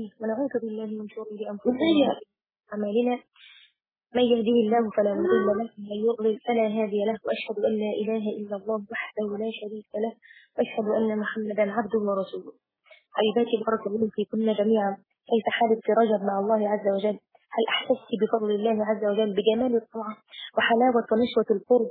نستعينه ونعوذ بالله من شرور أنفسنا أعمالنا من يهده الله فلا مضل له ومن يضلل فلا هادي له وأشهد أن لا إله إلا الله وحده لا شريك له وأشهد أن محمدا عبده ورسوله حبيباتي بارك الله فيكن جميعا كيف حالك في رجب مع الله عز وجل هل أحسست بفضل الله عز وجل بجمال الطاعة وحلاوة ونشوة القرب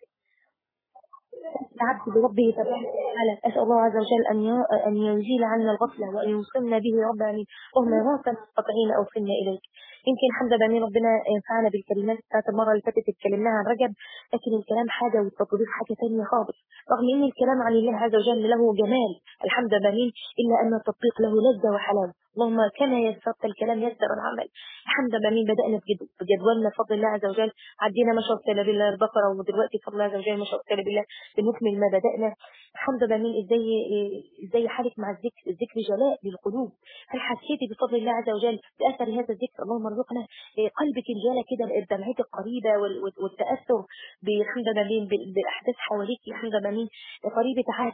العبد بربه تبارك وتعالى أسأل الله عز وجل أن أن يزيل عنا الغفلة وأن يوصلنا به رب العالمين اللهم يا غافل المستطيعين أوصلنا إليك يمكن الحمد لله ربنا ينفعنا بالكلمات بتاعت المرة اللي فاتت اتكلمناها عن رجب لكن الكلام حاجة والتطبيق حاجة ثانية خالص رغم أن الكلام عن الله عز وجل له جمال الحمد لله إلا أن التطبيق له لذة وحلاوة اللهم كما يسرت الكلام يسر العمل الحمد لله بدأنا بجدولنا بفضل الله عز وجل عدينا ما شاء الله بالله البقرة ودلوقتي بفضل الله عز وجل ما شاء الله بالله بنكمل ما بدأنا الحمد لله ازاي ازاي حالك مع الذكر الذكر جلاء للقلوب هل حسيتي بفضل الله عز وجل بأثر هذا الذكر اللهم ارزقنا قلبك الجالة كده بدمعتك القريبة والتأثر بالحمد لله بأحداث حواليك الحمد لله قريبة عهد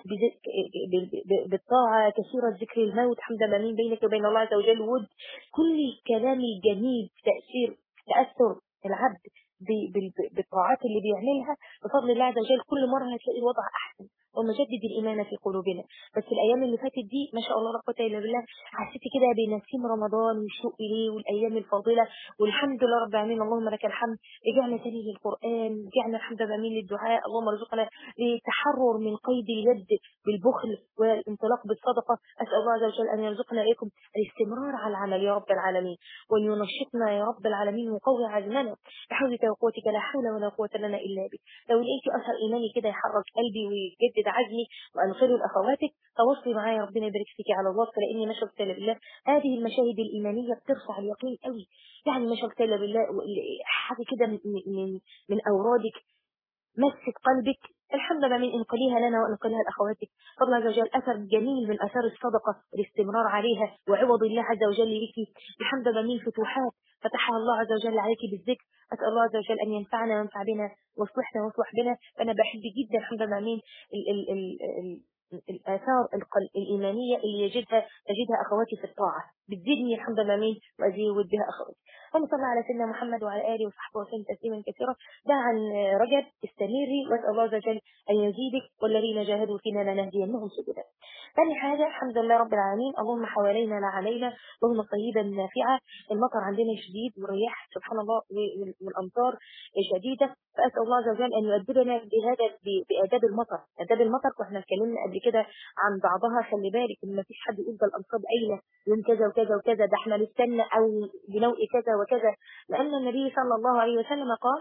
بالطاعة كثيرة ذكر الموت الحمد لله بينك وبين الله عز وجل ود كل كلام الجميل تأثير تأثر العبد بالطاعات اللي بيعملها بفضل الله عز وجل كل مرة هتلاقي الوضع أحسن ومجدد الإيمان في قلوبنا بس الأيام اللي فاتت دي ما شاء الله لا قوة إلا بالله حسيت كده بنسيم رمضان والشوق إليه والأيام الفاضلة والحمد لله رب العالمين اللهم لك الحمد رجعنا تاني للقرآن رجعنا الحمد لله العالمين للدعاء اللهم ارزقنا للتحرر من قيد اليد بالبخل والانطلاق بالصدقة أسأل الله عز وجل أن يرزقنا إليكم الاستمرار على العمل يا رب العالمين وأن ينشطنا يا رب العالمين ويقوي عزمنا بحولك وقوتك لا حول ولا قوة لنا إلا بك لو لقيت أثر إيماني كده يحرك قلبي ويجدد يجدد عزمي وأنقله لأخواتك تواصلي معايا ربنا يبارك فيك على الوصف لأني ما شاء الله بالله هذه المشاهد الإيمانية بترفع اليقين قوي يعني ما شاء الله بالله حاجة كده من, من, من أورادك مسك قلبك الحمد لله من انقليها لنا وانقلها لاخواتك فضل عز وجل اثر جميل من اثار الصدقه الاستمرار عليها وعوض الله عز وجل لك الحمد لله من فتوحات فتحها الله عز وجل عليك بالذكر اسال الله عز وجل ان ينفعنا وينفع بنا واصلحنا واصلح بنا فانا بحب جدا الحمد لله من ال ال ال ال الآثار الإيمانية اللي يجدها تجدها أخواتي في الطاعة بتزيدني الحمد لله مين وأزيد بها أخواتي اللهم صل على سيدنا محمد وعلى آله وصحبه وسلم تسليما كثيرا ده عن رجب استمري وأسأل الله عز وجل أن يزيدك والذين جاهدوا فينا لنهدينهم سبلا ثاني حاجة الحمد لله رب العالمين اللهم حوالينا لا علينا اللهم طيبا نافعة المطر عندنا شديد والرياح سبحان الله والأمطار شديدة فأسأل الله عز وجل أن يؤدبنا بهذا بآداب المطر آداب المطر واحنا اتكلمنا قبل كده عن بعضها خلي بالك ان مفيش حد يقول ده الأمطار قايلة يوم كذا وكذا وكذا ده احنا نستنى أو بنوء كذا وكذا لأن النبي صلى الله عليه وسلم قال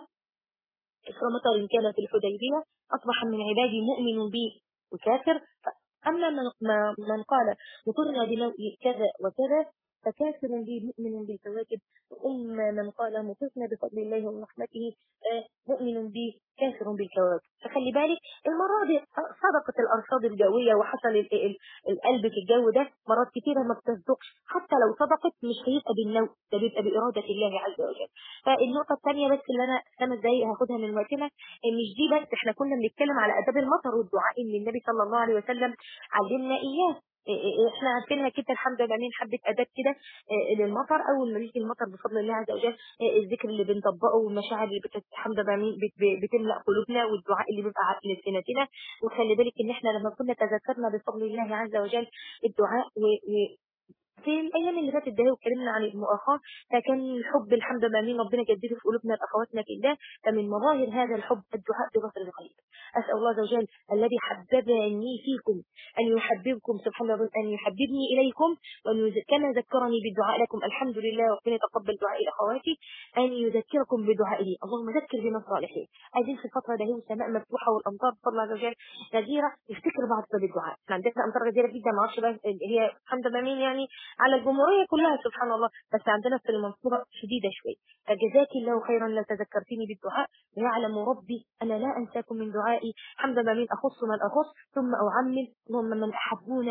إثر مطر كان في الحديبية أصبح من عبادي مؤمن بي وكافر أما من, من قال مطرنا بنوء كذا وكذا فكافر بي مؤمن بالكواكب وأما من قال مطرنا بفضل الله ورحمته مؤمن بي كافر بالكواكب فخلي بالك المرة دي صدقت الأرصاد الجوية وحصل القلب في الجو ده مرات كتيرة ما بتصدقش حتى لو صدقت مش هيبقى بالنوع ده بيبقى بإرادة الله عز وجل فالنقطة الثانية بس اللي أنا خمس دقايق هاخدها من وقتنا مش دي بس احنا كنا بنتكلم على آداب المطر والدعاء اللي النبي صلى الله عليه وسلم علمنا إياه احنا عارفينها كده الحمد لله من حبه اداب كده للمطر اول ما يجي المطر بفضل الله عز وجل الذكر اللي بنطبقه والمشاعر اللي الحمد لله بتملا قلوبنا والدعاء اللي بيبقى على لسانتنا وخلي بالك ان احنا لما كنا تذكرنا بفضل الله عز وجل الدعاء و في الايام اللي فاتت ده واتكلمنا عن المؤاخاه فكان الحب الحمد لله من ربنا جدده في قلوبنا لاخواتنا في الله فمن مظاهر هذا الحب الدعاء ببصر الغيب اسال الله عز وجل الذي حببني فيكم ان يحببكم سبحان الله ان يحببني اليكم وان كما ذكرني بالدعاء لكم الحمد لله ربنا يتقبل دعائي لاخواتي ان يذكركم بدعائه اللهم ذكر بنا الصالحين عايزين في الفتره ده السماء مفتوحه والامطار بفضل الله عز وجل غزيره نفتكر بعض بالدعاء احنا عندنا امطار غزيره جدا ما اعرفش بقى هي الحمد لله مين يعني على الجمهورية كلها سبحان الله بس عندنا في المنصورة شديدة شوي فجزاك الله خيرا لو تذكرتني بالدعاء ويعلم ربي أنا لا أنساكم من دعائي حمد لله من أخص من أخص ثم أعمل اللهم من أحبونا فيك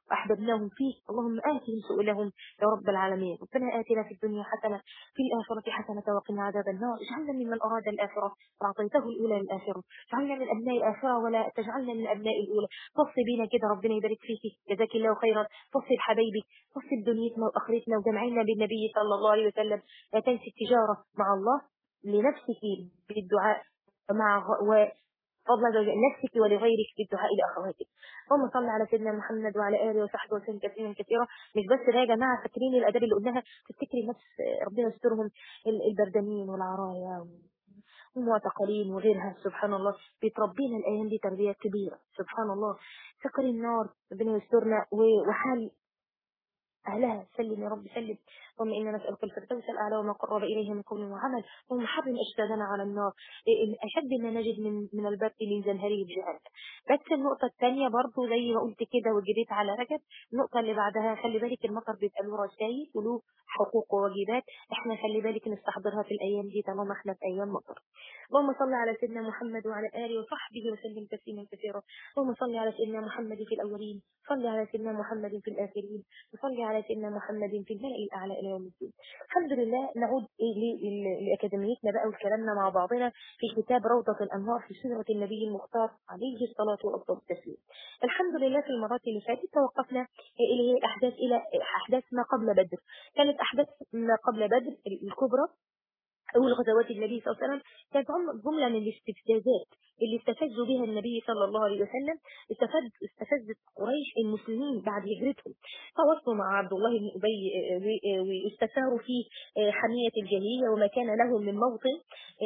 وأحببناهم فيك اللهم آتهم سؤلهم يا رب العالمين ربنا آتنا في الدنيا حسنة في الآخرة حسنة وقنا عذاب النار اجعلنا ممن أراد الآخرة وأعطيته الأولى للآخرة اجعلنا من أبناء الآخرة ولا تجعلنا من أبناء الأولى فصل بينا كده ربنا يبارك فيك جزاك الله خيرا فصل حبايبي فصل دنيتنا وآخرتنا وجمعنا بالنبي صلى الله عليه وسلم لا تنسي التجارة مع الله لنفسك بالدعاء مع فضلا لنفسك ولغيرك بالدعاء لأخواتك اللهم صل على سيدنا محمد وعلى آله وصحبه وسلم كثيرا كثيرا مش بس ده يا جماعة فاكرين الأداب اللي قلناها تفتكري الناس ربنا يسترهم البردانين والعرايا والمعتقلين وغيرها سبحان الله بيتربينا الأيام دي تربية كبيرة سبحان الله سكر النار ربنا يسترنا وحال أهلها سلم يا رب سلم اللهم إنا نسألك الفردوس الأعلى وما قرب إليه من قول وعمل اللهم حرم أجسادنا على النار أشد ما نجد من من البرد من زمهريه بجهنم بس النقطة الثانية برضو زي ما قلت كده وجريت على رجب النقطة اللي بعدها خلي بالك المطر بيبقى له رسائل وله حقوق وواجبات احنا خلي بالك نستحضرها في الأيام دي طالما احنا في أيام مطر اللهم صل على سيدنا محمد وعلى آله وصحبه وسلم تسليما كثيرا اللهم صل على سيدنا محمد في الأولين صل على سيدنا محمد في الآخرين وصل على سيدنا محمد في الملأ الأعلى إلى يوم الدين الحمد لله نعود لأكاديميتنا بقى وكلامنا مع بعضنا في كتاب روضة الأنوار في سيرة النبي المختار عليه الصلاة والسلام التسليم الحمد لله في المرات اللي فاتت توقفنا إلى الأحداث إلى أحداث ما قبل بدر كانت أحداث ما قبل بدر الكبرى أول غزوات النبي صلى الله عليه وسلم كانت جملة من الاستفزازات اللي استفزوا بها النبي صلى الله عليه وسلم استفز استفزت قريش المسلمين بعد هجرتهم تواصلوا مع عبد الله بن أبي واستثاروا في حمية الجاهلية وما كان لهم من موطن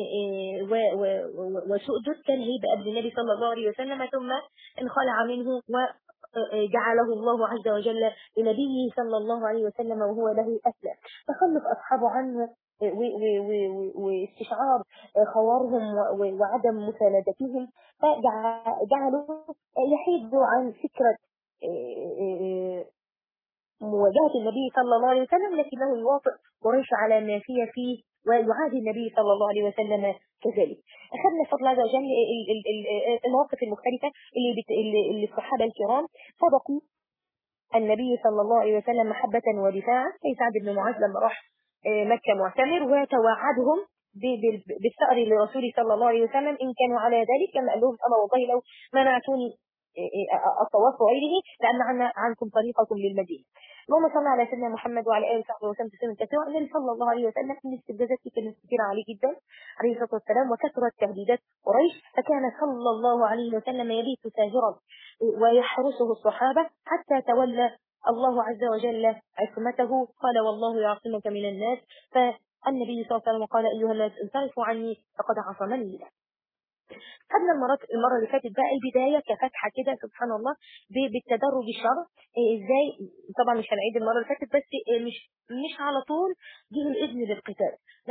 وسؤدد كان هيبة قبل النبي صلى الله عليه وسلم ثم انخلع منه وجعله الله عز وجل لنبيه صلى الله عليه وسلم وهو له أسلم تخلف أصحابه عنه واستشعار خوارهم وعدم مساندتهم فجعلوا يحيدوا عن فكرة مواجهة النبي صلى الله عليه وسلم لكنه يوافق قريش على ما فيه فيه ويعادي النبي صلى الله عليه وسلم كذلك أخذنا فضل عز وجل المواقف المختلفة اللي, اللي الصحابة الكرام صدقوا النبي صلى الله عليه وسلم محبة ودفاعا زي سعد بن معاذ لما راح مكة معتمر وتوعدهم بالثأر لرسول صلى الله عليه وسلم إن كانوا على ذلك كما قال لهم أما والله لو منعتوني الطواف وغيره لأن عنا عنكم طريقكم للمدينة اللهم صل على سيدنا محمد وعلى اله وصحبه وسلم تسليما كثيرا النبي صلى الله عليه وسلم من استفزازات كانت كثيره عليه جدا عليه الصلاه والسلام وكثرت تهديدات قريش فكان صلى الله عليه وسلم يبيت ساهرا ويحرسه الصحابه حتى تولى الله عز وجل عصمته قال والله يعصمك من الناس فالنبي صلى الله عليه وسلم قال أيها الناس انصرفوا عني فقد عصمني الله خدنا المرات المرة اللي فاتت بقى البداية كفتحة كده سبحان الله بالتدرج الشرع ازاي طبعا مش هنعيد المرة اللي فاتت بس مش مش على طول جه الإذن بالقتال لا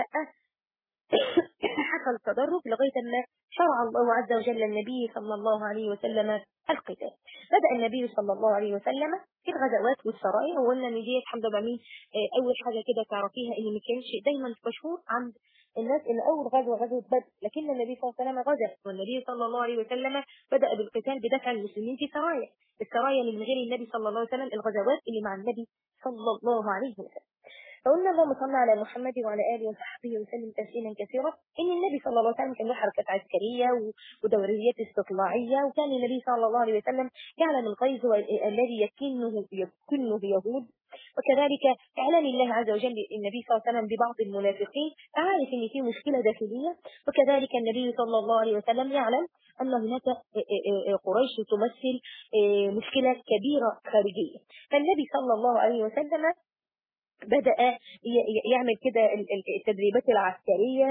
حصل التدرج لغاية ما شرع الله عز وجل النبي صلى الله عليه وسلم القتال بدأ النبي صلى الله عليه وسلم في الغزوات والسرايا وقلنا ان دي الحمد لله مين اول حاجه كده تعرفيها ان ما كانش دايما مشهور عند الناس ان اول غزوه غزوه بدر لكن النبي صلى الله عليه وسلم غزا والنبي صلى الله عليه وسلم بدا بالقتال بدفع المسلمين في سرايا السرايا من غير النبي صلى الله عليه وسلم الغزوات اللي مع النبي صلى الله عليه وسلم فقلنا اللهم صل على محمد وعلى اله وصحبه وسلم تسليما كثيرا ان النبي صلى الله عليه وسلم كان له حركات عسكريه ودوريات استطلاعيه وكان النبي صلى الله عليه وسلم يعلم الغيظ الذي يكنه يكنه يهود وكذلك اعلان الله عز وجل النبي صلى الله عليه وسلم ببعض المنافقين عارف ان في مشكله داخليه وكذلك النبي صلى الله عليه وسلم يعلم ان هناك قريش تمثل مشكله كبيره خارجيه فالنبي صلى الله عليه وسلم بدأ يعمل كده التدريبات العسكرية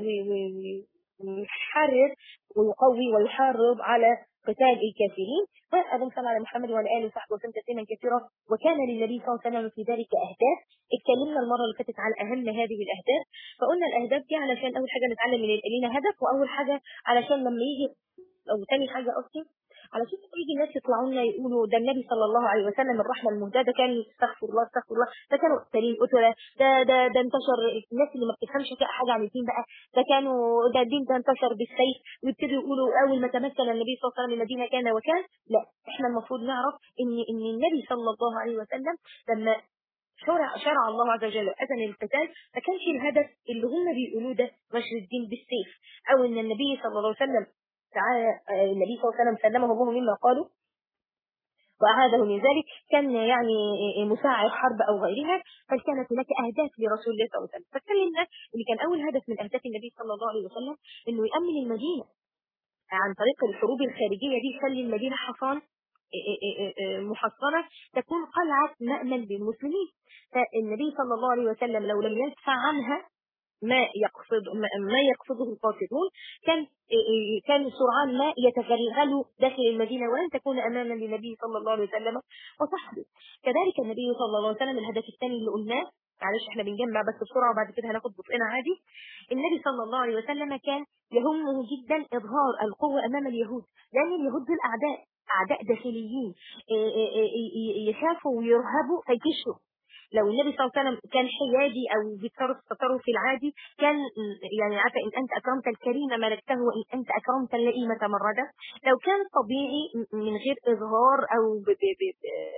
ويحرر ويقوي ويحارب على قتال الكافرين اللهم صل على محمد وعلى اله وصحبه وسلم تسليما كثيرا وكان للنبي صلى الله عليه وسلم في ذلك اهداف اتكلمنا المره اللي فاتت على اهم هذه الاهداف فقلنا الاهداف دي علشان اول حاجه نتعلم من لينا هدف واول حاجه علشان لما يجي او ثاني حاجه قصدي علشان يجي الناس يطلعوا لنا يقولوا ده النبي صلى الله عليه وسلم الرحمه المهداه كان استغفر الله استغفر الله ده كانوا قتالين قتله ده ده ده انتشر الناس اللي ما بتفهمش حاجه عن الدين بقى ده كانوا ده الدين ده انتشر بالسيف ويبتدوا يقولوا اول ما تمكن النبي صلى الله عليه وسلم من المدينه كان وكان لا احنا المفروض نعرف ان ان النبي صلى الله عليه وسلم لما شرع شرع الله عز وجل اذن القتال ما كانش الهدف اللي هم بيقولوه ده نشر الدين بالسيف او ان النبي صلى الله عليه وسلم تعالى النبي صلى الله عليه وسلم سلمه الله مما قالوا وأعاده من ذلك كان يعني مساعد حرب أو غيرها بل كانت هناك أهداف لرسول الله صلى الله عليه وسلم فاتكلمنا اللي كان أول هدف من أهداف النبي صلى الله عليه وسلم إنه يأمن المدينة عن طريق الحروب الخارجية دي يخلي المدينة حصان محصنة تكون قلعة مأمن للمسلمين فالنبي صلى الله عليه وسلم لو لم يدفع عنها ما يقصد ما يقصده القاصدون كان كان سرعان ما يتغلغل داخل المدينة ولن تكون أماما للنبي صلى الله عليه وسلم وصحبه كذلك النبي صلى الله عليه وسلم الهدف الثاني اللي قلناه معلش احنا بنجمع بس بسرعة وبعد كده هناخد بطئنا عادي النبي صلى الله عليه وسلم كان يهمه جدا إظهار القوة أمام اليهود لأن اليهود دول أعداء أعداء داخليين يخافوا ويرهبوا فيكشفوا لو النبي صلى الله عليه وسلم كان حيادي او بيتصرف التصرف العادي كان يعني عارفه ان انت اكرمت الكريم ملكته وان انت اكرمت اللئيم تمرده لو كان طبيعي من غير اظهار او ب ب ب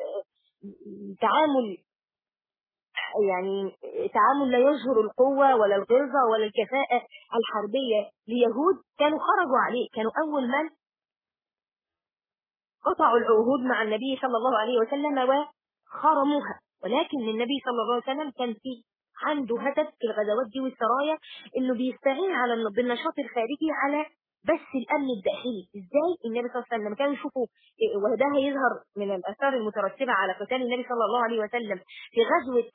تعامل يعني تعامل لا يظهر القوة ولا الغلظة ولا الكفاءة الحربية ليهود كانوا خرجوا عليه كانوا أول من قطعوا العهود مع النبي صلى الله عليه وسلم وخرموها ولكن النبي صلى الله عليه وسلم كان في عنده هدف في الغزوات دي والسرايا انه بيستعين على بالنشاط الخارجي على بس الامن الداخلي ازاي النبي صلى الله عليه وسلم لما كانوا يشوفوا وده هيظهر من الاثار المترتبه على قتال النبي صلى الله عليه وسلم في غزوه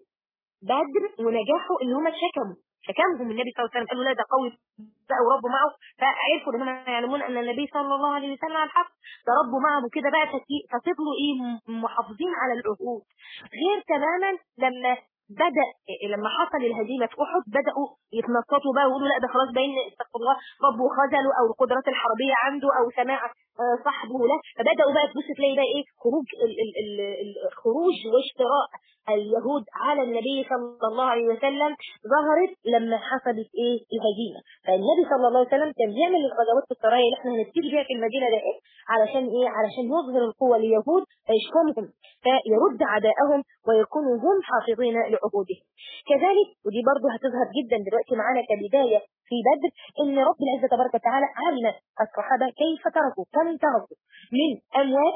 بدر ونجاحه ان هم اتشكموا شكمهم النبي صلى الله عليه وسلم قالوا لا ده قوي بقى وربوا معه فعرفوا ان هم يعلمون ان النبي صلى الله عليه وسلم على الحق فربوا معه كده بقى ففضلوا ايه محافظين على العهود غير تماما لما بدا لما حصل الهزيمه في احد بداوا يتنططوا بقى ويقولوا لا ده خلاص باين استغفر الله ربه خذله او القدرات الحربيه عنده او سماع صاحبه له فبداوا بقى تبص تلاقي بقى ايه خروج ال ال ال الخروج واشتراء اليهود على النبي صلى الله عليه وسلم ظهرت لما حصلت ايه الهزيمه فالنبي صلى الله عليه وسلم كان بيعمل الغزوات في السرايا اللي احنا هنبتدي بيها في المدينه ده ايه علشان ايه علشان يظهر القوه لليهود فيشكمهم فيرد عداءهم ويكونوا هم حافظين لعهودهم كذلك ودي برضه هتظهر جدا دلوقتي معانا كبدايه في بدر ان رب العزه تبارك وتعالى علم الصحابه كيف تركوا كم تركوا من اموال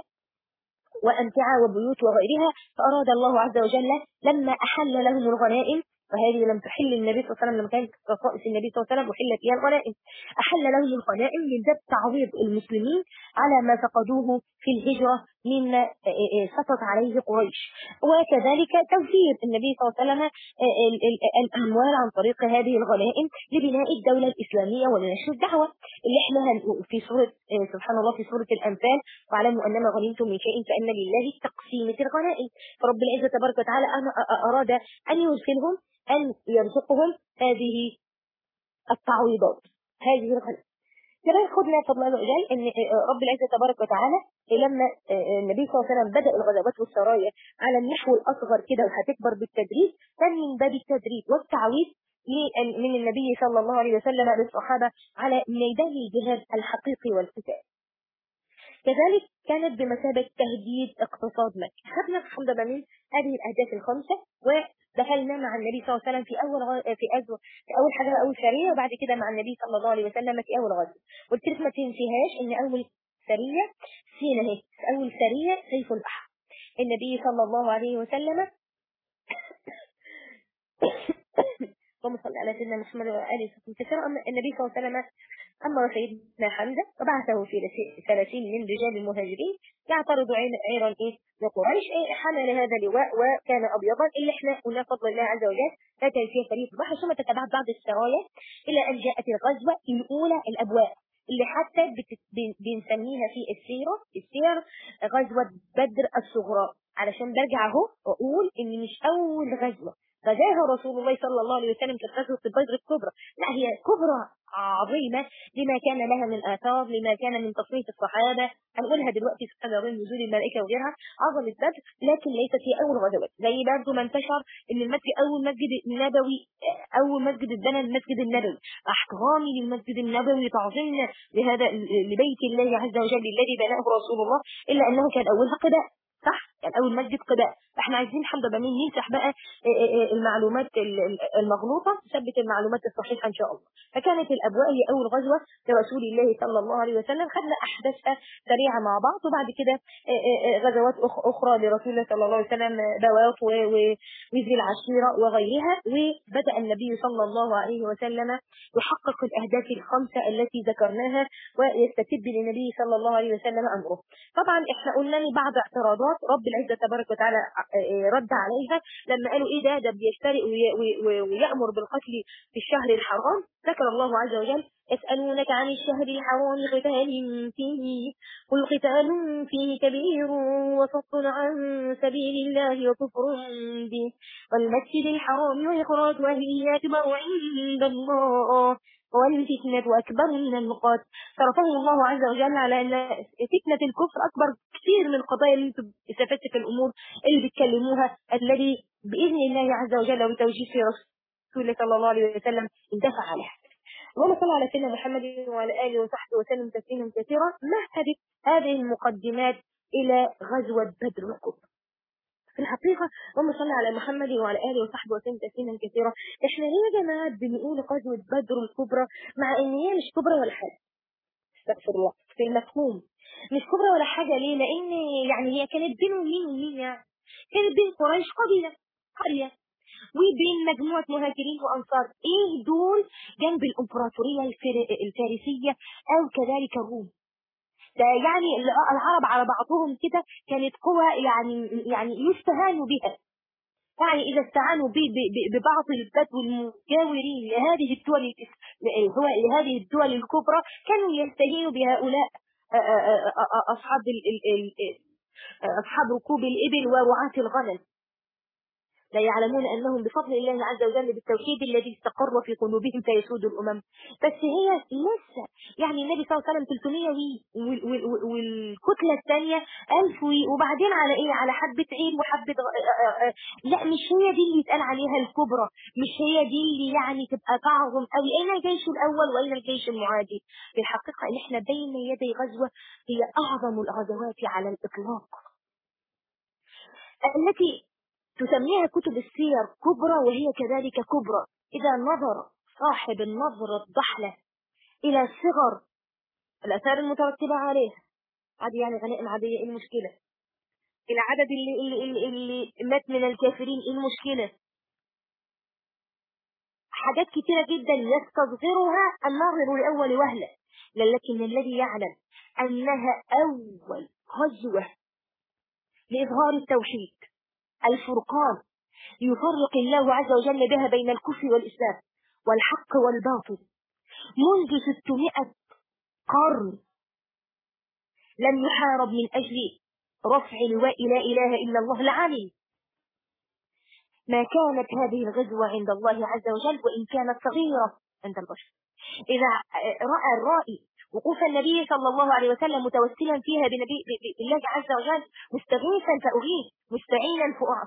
وأمتعة وبيوت وغيرها فأراد الله عز وجل لما أحل لهم الغنائم وهذه لم تحل النبي صلى الله عليه وسلم لما كانت خصائص النبي صلى الله عليه وسلم وحلت فيها الغنائم أحل لهم الغنائم من باب تعويض المسلمين على ما فقدوه في الهجرة مما سقط عليه قريش وكذلك توفير النبي صلى الله عليه وسلم الأموال عن طريق هذه الغنائم لبناء الدولة الإسلامية ولنشر الدعوة اللي احنا في سورة سبحان الله في سورة الأنفال واعلموا أنما غنمتم من شيء فإن لله تقسيمة الغنائم فرب العزة تبارك وتعالى أراد أن يرسلهم أن يرزقهم هذه التعويضات هذه الغنائم كمان خدنا فضل الله جل ان رب العزه تبارك وتعالى لما النبي صلى الله عليه وسلم بدا الغزوات والسرايا على النحو الاصغر كده وهتكبر بالتدريج كان من باب التدريج والتعويض من النبي صلى الله عليه وسلم للصحابه على ميدان الجهاد الحقيقي والقتال. كذلك كانت بمثابة تهديد اقتصاد مكة. خدنا الحمد لله من هذه الأهداف الخمسة ودخلنا مع النبي صلى الله عليه وسلم في أول غ... في أزو... في أول حاجة أول سرية وبعد كده مع النبي صلى الله عليه وسلم في أول غزوة. قلت لك ما تنسيهاش إن أول سرية سينا اهي أول سرية سيف البحر. النبي صلى الله عليه وسلم اللهم صل على سيدنا محمد وعلى اله وصحبه وسلم النبي صلى الله عليه وسلم امر سيدنا حمزه وبعثه في ثلاثين من رجال المهاجرين يعترض عيرا ايه لقريش ايه حمل هذا اللواء وكان ابيضا اللي احنا قلنا فضل الله عز وجل لا فيها فريق البحر ثم تتبعت بعض السرايا الى ان جاءت الغزوه الاولى الابواء اللي حتى بنسميها في السيره السير غزوه بدر الصغرى علشان برجع اهو واقول ان مش اول غزوه غزاها رسول الله صلى الله عليه وسلم كانت غزوه بدر الكبرى لا هي كبرى عظيمة لما كان لها من آثار لما كان من تصويت الصحابة هنقولها دلوقتي سبحان الله نزول الملائكة وغيرها عظمة بدر لكن ليست هي أول غزوات زي برضه ما انتشر إن المسجد أول مسجد نبوي أول مسجد اتبنى المسجد النبوي احترامي للمسجد النبوي تعظيمنا لهذا لبيت الله عز وجل الذي بناه رسول الله إلا أنه كان أولها قباء صح يعني اول مسجد قباء فاحنا عايزين حمد بمين نمسح بقى المعلومات المغلوطه نثبت المعلومات الصحيحه ان شاء الله فكانت الابواء هي اول غزوه لرسول الله صلى الله عليه وسلم خدنا احداثها سريعه مع بعض وبعد كده غزوات اخرى لرسول الله صلى الله عليه وسلم بواط وذي العشيره وغيرها وبدا النبي صلى الله عليه وسلم يحقق الاهداف الخمسه التي ذكرناها ويستتب للنبي صلى الله عليه وسلم امره طبعا احنا قلنا بعض اعتراضات رب العزة تبارك وتعالى رد عليها لما قالوا ايه ده ده بيشتري ويأمر بالقتل في الشهر الحرام ذكر الله عز وجل يسألونك عن الشهر الحرام قتال فيه قل قتال فيه كبير وصد عن سبيل الله وكفر به والمسجد الحرام وإخراج أهله أكبر عند الله والفتنة أكبر من النقاط صرفه الله عز وجل على أن فتنة الكفر أكبر كثير من القضايا اللي انتم في الأمور اللي بيتكلموها الذي بإذن الله عز وجل وبتوجيه رسول الله صلى الله عليه وسلم اندفع عليها اللهم صل على سيدنا محمد وعلى آله وصحبه وسلم تسليما كثيرا مهدت هذه المقدمات إلى غزوة بدر الكبرى في الحقيقة اللهم صل على محمد وعلى آله وصحبه وسلم تسليما كثيرا احنا ليه يا جماعة بنقول غزوة بدر الكبرى مع ان هي مش كبرى ولا حاجة استغفر الله في المفهوم مش كبرى ولا حاجة ليه لان يعني هي كانت بين مين ومين يعني كانت بين قريش قبيلة قرية وبين مجموعة مهاجرين وأنصار إيه دول جنب الإمبراطورية الفارسية أو كذلك الروم ده يعني العرب على بعضهم كده كانت قوة يعني يعني يستهانوا بها يعني إذا استعانوا ببعض البدو المجاورين لهذه الدول هو لهذه الدول الكبرى كانوا يستهينوا بهؤلاء أصحاب أصحاب ركوب الإبل ورعاة الغنم لا يعلمون أنهم بفضل الله عز وجل بالتوحيد الذي استقر في قلوبهم فيسود الأمم بس هي لسه يعني النبي صلى الله عليه وسلم 300 والكتلة الثانية 1000 وبعدين على إيه على حبة عين وحبة لا مش هي دي اللي يتقال عليها الكبرى مش هي دي اللي يعني تبقى تعظم قوي أين الجيش الأول وأين الجيش المعادي في الحقيقة إن إحنا بين يدي غزوة هي أعظم الغزوات على الإطلاق التي تسميها كتب السير كبرى وهي كذلك كبرى إذا نظر صاحب النظر الضحلة إلى صغر الآثار المترتبة عليها عادي يعني غنائم عادية إيه المشكلة العدد اللي, اللي, اللي, اللي مات من الكافرين إيه المشكلة حاجات كثيرة جدا يستصغرها الناظر لأول وهلة لكن الذي يعلم أنها أول غزوة لإظهار التوحيد الفرقان يفرق الله عز وجل بها بين الكفر والإسلام والحق والباطل منذ 600 قرن لم يحارب من أجل رفع لواء لا إله إلا الله العالي ما كانت هذه الغزوة عند الله عز وجل وإن كانت صغيرة عند البشر إذا رأى الرائي وقوف النبي صلى الله عليه وسلم متوسلا فيها بنبي بالله عز وجل مستغيثا فأغيث مستعينا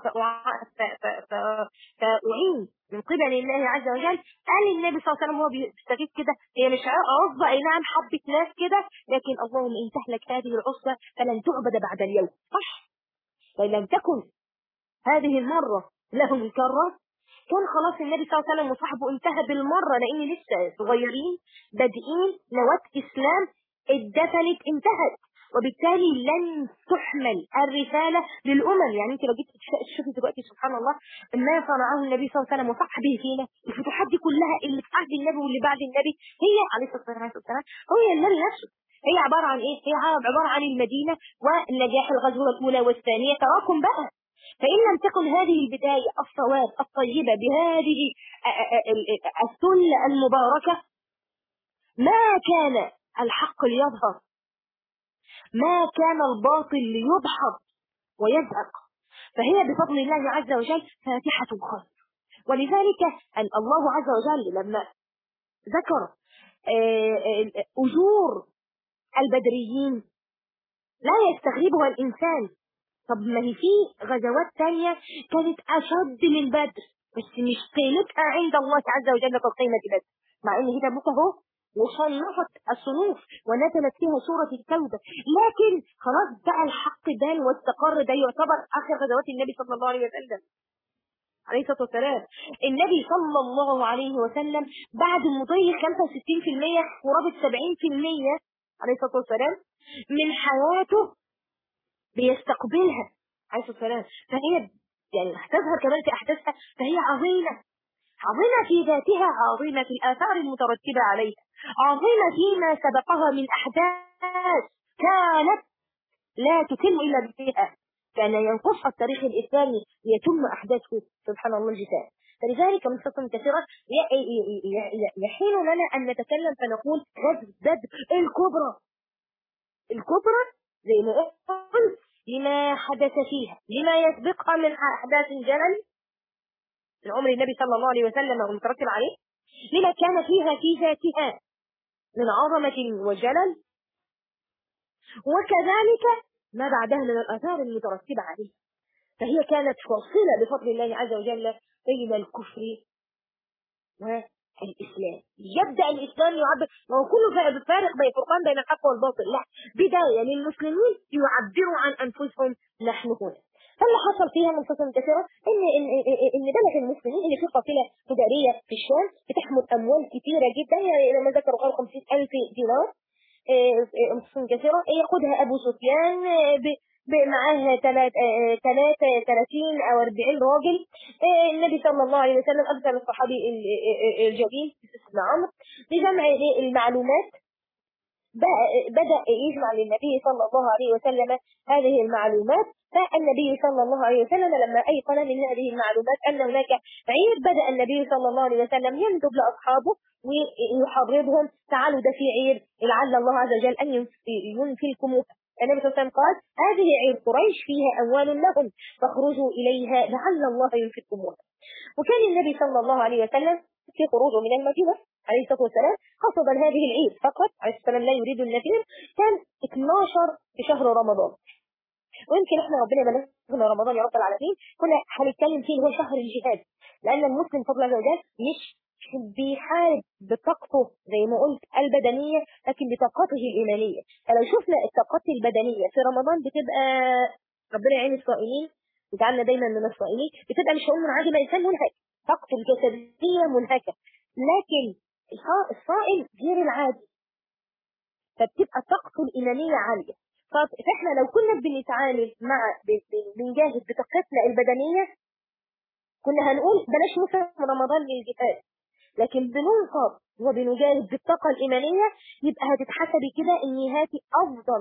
فأعين من قبل الله عز وجل قال النبي صلى الله عليه وسلم هو بيستغيث كده هي مش عصبة اي نعم حبة ناس كده لكن اللهم ان تهلك هذه العصبة فلن تعبد بعد اليوم صح فإن لم تكن هذه المرة لهم الكرة كان خلاص النبي صلى الله عليه وسلم وصحبه انتهى بالمرة لأن لسه صغيرين بادئين نواة إسلام اتدفنت انتهت وبالتالي لن تحمل الرسالة للأمم يعني انت لو جيت تشوفي دلوقتي سبحان الله ما صنعه النبي صلى الله عليه وسلم وصحبه فينا الفتوحات دي كلها اللي في عهد النبي واللي بعد النبي هي عليه الصلاة والسلام هو النبي نفسه هي عبارة عن ايه؟ هي عبارة عن المدينة ونجاح الغزوة الأولى والثانية تراكم بقى فإن لم تكن هذه البداية الصواب الطيبة بهذه السلة المباركة ما كان الحق ليظهر ما كان الباطل ليدحض ويزهق فهي بفضل الله عز وجل فاتحة خير ولذلك أن الله عز وجل لما ذكر أجور البدريين لا يستغربها الإنسان طب ما هي في غزوات تانية كانت أشد من بدر بس مش قيمتها عند الله عز وجل كقيمة بدر مع إن هي تبوك أهو وصنفت الصنوف ونزلت فيها سورة التوبة لكن خلاص بقى الحق بان واستقر ده يعتبر آخر غزوات النبي صلى الله عليه وسلم عليه الصلاة والسلام النبي صلى الله عليه وسلم بعد مضي 65% قرابة 70% عليه الصلاة والسلام من حياته بيستقبلها عليه الصلاة والسلام فهي يعني تظهر كمان في أحداثها فهي عظيمة عظيمة في ذاتها عظيمة في الآثار المترتبة عليها عظيمة فيما سبقها من أحداث كانت لا تتم إلا بها كان ينقصها التاريخ الإسلامي ليتم أحداثه سبحان الله الجزاء فلذلك من قصص كثيرة يحين لنا أن نتكلم فنقول غزو بدر الكبرى الكبرى زي ما قلت لما حدث فيها لما يسبقها من أحداث جلل من عمر النبي صلى الله عليه وسلم والمترتب عليه لما كان فيها في ذاتها من عظمة وجلل وكذلك ما بعدها من الآثار المترتبة عليه فهي كانت فاصلة بفضل الله عز وجل بين الكفر والإسلام يبدأ الإسلام يعبر ما هو كله فارق بين فرقان بين الحق والباطل لا بداية للمسلمين يعبروا عن أنفسهم نحن هنا فاللي حصل فيها من قصص كثيرة إن إن إن بلغ المسلمين إن في قافلة تجارية في الشام بتحمل أموال كثيرة جدا يعني لما ذكروا قالوا 50000 دينار قصص كثيرة ياخدها أبو سفيان معاه ثلاثة ثلاثين أو أربعين راجل النبي صلى الله عليه وسلم أرسل الصحابي الجليل ابن عمرو بجمع المعلومات بدأ يجمع للنبي صلى الله عليه وسلم هذه المعلومات فالنبي صلى الله عليه وسلم لما أيقن من هذه المعلومات أن هناك عير بدأ النبي صلى الله عليه وسلم يندب لأصحابه ويحرضهم تعالوا ده في عير لعل الله عز وجل أن ينفلكم النبي صلى الله عليه وسلم قال هذه عير قريش فيها أموال لهم فاخرجوا إليها لعل الله ينفقكموها وكان النبي صلى الله عليه وسلم في خروجه من المدينة عليه الصلاة والسلام قصد هذه العيد فقط عليه السلام لا يريد النفير كان 12 في شهر رمضان ويمكن احنا ربنا بلغنا رمضان يا رب العالمين كنا هنتكلم فيه هو شهر الجهاد لأن المسلم فضل الله وجل مش بيحارب بطاقته زي ما قلت البدنية لكن بطاقته الإيمانية فلو شفنا الطاقات البدنية في رمضان بتبقى ربنا يعين الصائمين وجعلنا دايما من الصائمين بتبقى مش هقول منعدمة إنسان منهك طاقته الجسدية منهكة لكن الصائم غير العادي فبتبقى طاقته الإيمانية عالية فاحنا لو كنا بنتعامل مع بنجاهد بطاقتنا البدنية كنا هنقول بلاش موسم رمضان للجهاد لكن بننصب وبنجاهد بالطاقة الإيمانية يبقى هتتحسبي كده إن هاتي أفضل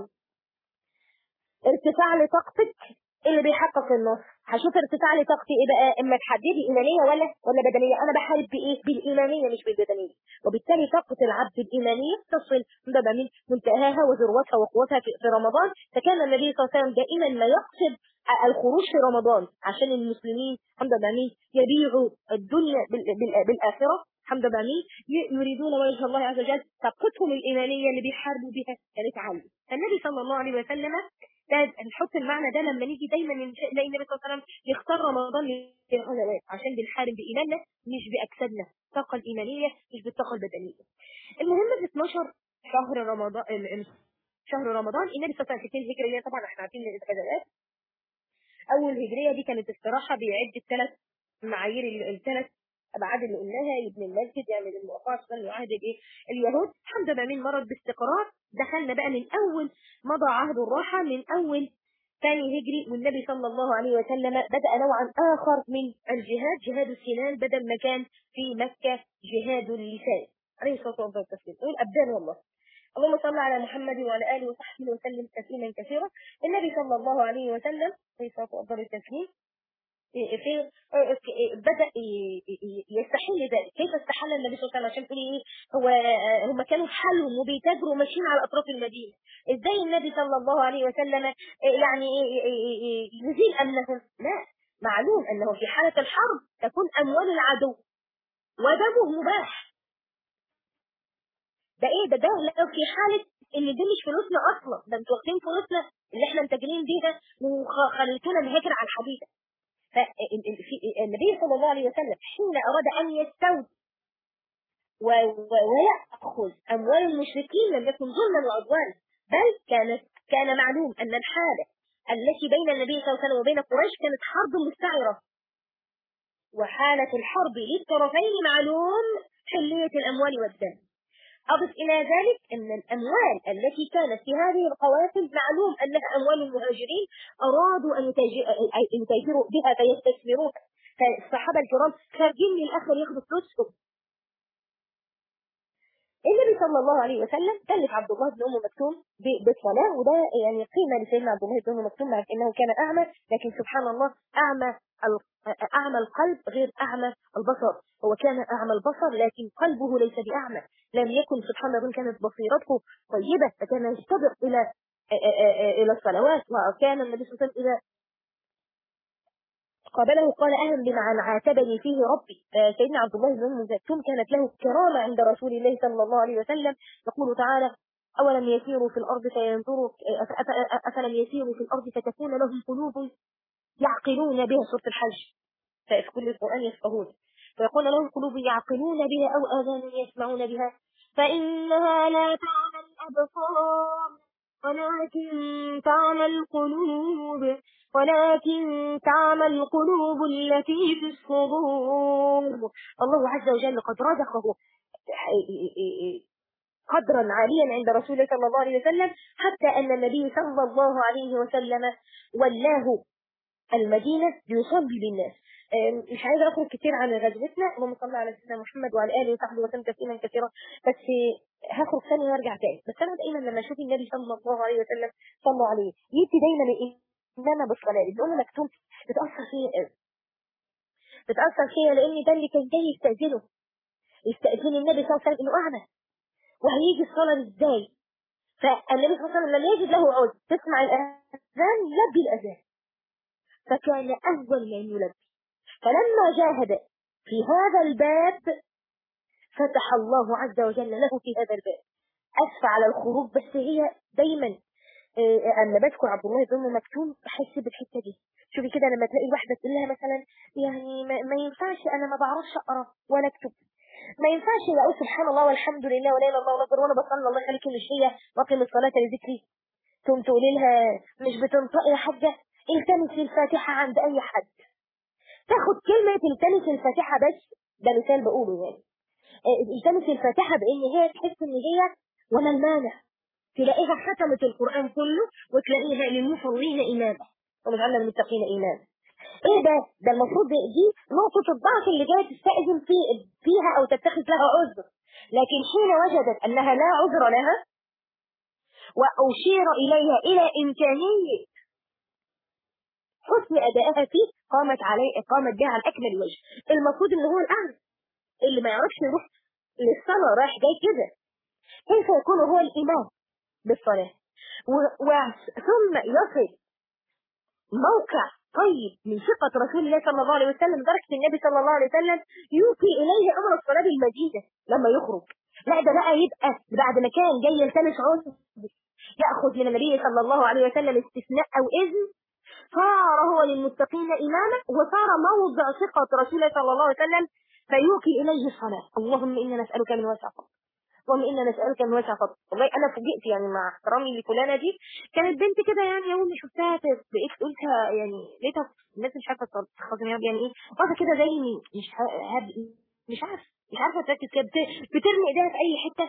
ارتفاع لطاقتك اللي بيحقق النصر هشوف ارتفاع لطاقتي ايه بقى اما تحددي ايمانيه ولا ولا بدنيه انا بحارب بايه بالايمانيه مش بالبدنيه وبالتالي طاقه العبد الايمانيه تصل بقى من منتهاها وذروتها وقوتها في رمضان فكان النبي صلى الله عليه وسلم دائما ما يقصد الخروج في رمضان عشان المسلمين الحمد لله يبيعوا الدنيا بالاخره الحمد لله يريدون وجه الله عز وجل طاقتهم الايمانيه اللي بيحاربوا بها كانت عاليه فالنبي صلى الله عليه وسلم نحط المعنى ده لما نيجي دايما نلاقي النبي صلى الله عليه وسلم يختار رمضان للغزوات عشان بنحارب بايماننا مش باجسادنا الطاقه الايمانيه مش بالطاقه البدنيه. المهم في 12 شهر رمضان شهر رمضان النبي صلى الله عليه وسلم الهجريه طبعا احنا عارفين الغزوات اول هجريه دي كانت استراحه بيعد الثلاث معايير الثلاث ابعاد اللي قلناها يبني المسجد يعمل الموقع عشان يعاهد ايه اليهود الحمد لله من مرض باستقرار دخلنا بقى من اول مضى عهد الراحه من اول ثاني هجري والنبي صلى الله عليه وسلم بدا نوعا اخر من الجهاد جهاد السنان بدل ما كان في مكه جهاد اللسان عليه الصلاه والسلام والابدان والله اللهم صل على محمد وعلى اله وصحبه وسلم تسليما كثيرا النبي صلى الله عليه وسلم عليه الصلاه والسلام في بدا يستحل ذلك كيف استحل النبي صلى الله عليه وسلم عشان تقولي ايه هو هم كانوا في حالهم وبيتاجروا ماشيين على اطراف المدينه ازاي النبي صلى الله عليه وسلم يعني يزيل امنهم لا معلوم انه في حاله الحرب تكون اموال العدو ودمه مباح ده ايه ده ده لو في حاله ان دي مش فلوسنا اصلا ده انتوا واخدين فلوسنا اللي احنا متاجرين بيها وخليتونا نهاجر على الحديده فالنبي صلى الله عليه وسلم حين اراد ان يستوي ويأخذ أموال المشركين لم يكن ظلما وعدوانا بل كانت كان معلوم أن الحالة التي بين النبي صلى الله عليه وسلم وبين قريش كانت حرب مستعرة وحالة الحرب للطرفين معلوم حلية الأموال والدم أضف إلى ذلك أن الأموال التي كانت في هذه القوافل معلوم أنها أموال المهاجرين أرادوا أن يتاجروا بها فيستثمروها فالصحابة الكرام خارجين من الآخر ياخذوا فلوسهم النبي صلى الله عليه وسلم كلف عبد الله بن ام مكتوم بالصلاه وده يعني قيمه لسيدنا عبد الله بن ام مكتوم مع انه كان اعمى لكن سبحان الله اعمى اعمى القلب غير اعمى البصر هو كان اعمى البصر لكن قلبه ليس باعمى لم يكن سبحان الله كانت بصيرته طيبه فكان يستبق الى الى الصلوات وكان النبي صلى الله عليه وسلم اذا قابله قال أهم بما عاتبني فيه ربي سيدنا عبد الله بن مكتوم كانت له كرامة عند رسول الله صلى الله عليه وسلم يقول تعالى أولم يسيروا في الأرض فينظروا أفلم يسيروا في الأرض فتكون لهم قلوب يعقلون بها سورة الحج ففي كل القرآن يفقهون فيقول لهم قلوب يعقلون بها أو آذان يسمعون بها فإنها لا تعمى الأبصار ولكن تعمى القلوب ولكن تعمى القلوب التي في الصدور الله عز وجل قد رزقه قدرا عاليا عند رسول الله صلى الله عليه وسلم حتى أن النبي صلى الله عليه وسلم ولاه المدينة ليصلي بالناس مش عايزة أخرج كتير عن غزوتنا اللهم صل على سيدنا محمد وعلى آله وصحبه وسلم تسليما كثيرا بس هاخد ثانية وارجع تاني بس أنا دايما لما أشوف النبي صلى الله عليه وسلم صلى عليه يدي دايما إيه ان انا بالصلاه الام مكتوم بتاثر فيا قوي بتاثر فيا لان ده اللي كان جاي يستاذنه يستاذن النبي صلى الله عليه وسلم انه اعمى وهيجي الصلاه ازاي فالنبي صلى الله عليه وسلم لم يجد له عذر تسمع الاذان يلبي الاذان فكان اول من يلبي فلما جاهد في هذا الباب فتح الله عز وجل له في هذا الباب أسفع على الخروج بس هي دايما اما بذكر عبد الله بن مكتوم بحس بالحته دي شوفي كده لما تلاقي واحده تقول لها مثلا يعني ما, ما ينفعش انا ما بعرفش اقرا ولا اكتب ما ينفعش اقول سبحان الله والحمد لله ولا اله الا الله ولا وانا بصلي الله يخليكي مش هي واقم الصلاه لذكري تقوم تقولي لها مش بتنطقي يا حاجه التمسي الفاتحه عند اي حد تاخد كلمه التمسي الفاتحه بس ده مثال بقوله يعني التمسي الفاتحه بان هي تحس ان هي وما المانع تلاقيها ختمت القرآن كله وتلاقيها للمصلين إماما ونجعلنا للمتقين إماما ايه ده ده المفروض دي نقطة الضعف اللي جاية تستأذن في فيها او تتخذ لها عذر لكن حين وجدت انها لا عذر لها واشير اليها الى امكانية حسن ادائها فيه قامت عليه قامت بها على اكمل وجه المفروض ان هو الاعلى اللي ما يعرفش يروح للصلاة رايح جاي كده كيف يكون هو الامام بالصلاة ثم يصل موقع طيب من ثقة رسول الله صلى الله عليه وسلم درجة النبي صلى الله عليه وسلم يوفي إليه أمر الصلاة بالمدينة لما يخرج لا ده بقى يبقى بعد ما كان جاي يلتمس عذر يأخذ من النبي صلى الله عليه وسلم استثناء أو إذن صار هو للمتقين إماما وصار موضع ثقة رسول الله صلى الله عليه وسلم فيوكي إليه الصلاة اللهم إنا نسألك من وسع اللهم انا نسالك من وسع فضلك والله انا فوجئت يعني مع احترامي لفلانه دي كانت بنت كده يعني اول ما شفتها بقيت قلتها يعني لقيتها الناس مش عارفه تخزن يعني ايه واقفه كده زي مش هب مش عارفه مش عارفه تركز كده بترمي ايديها في اي حته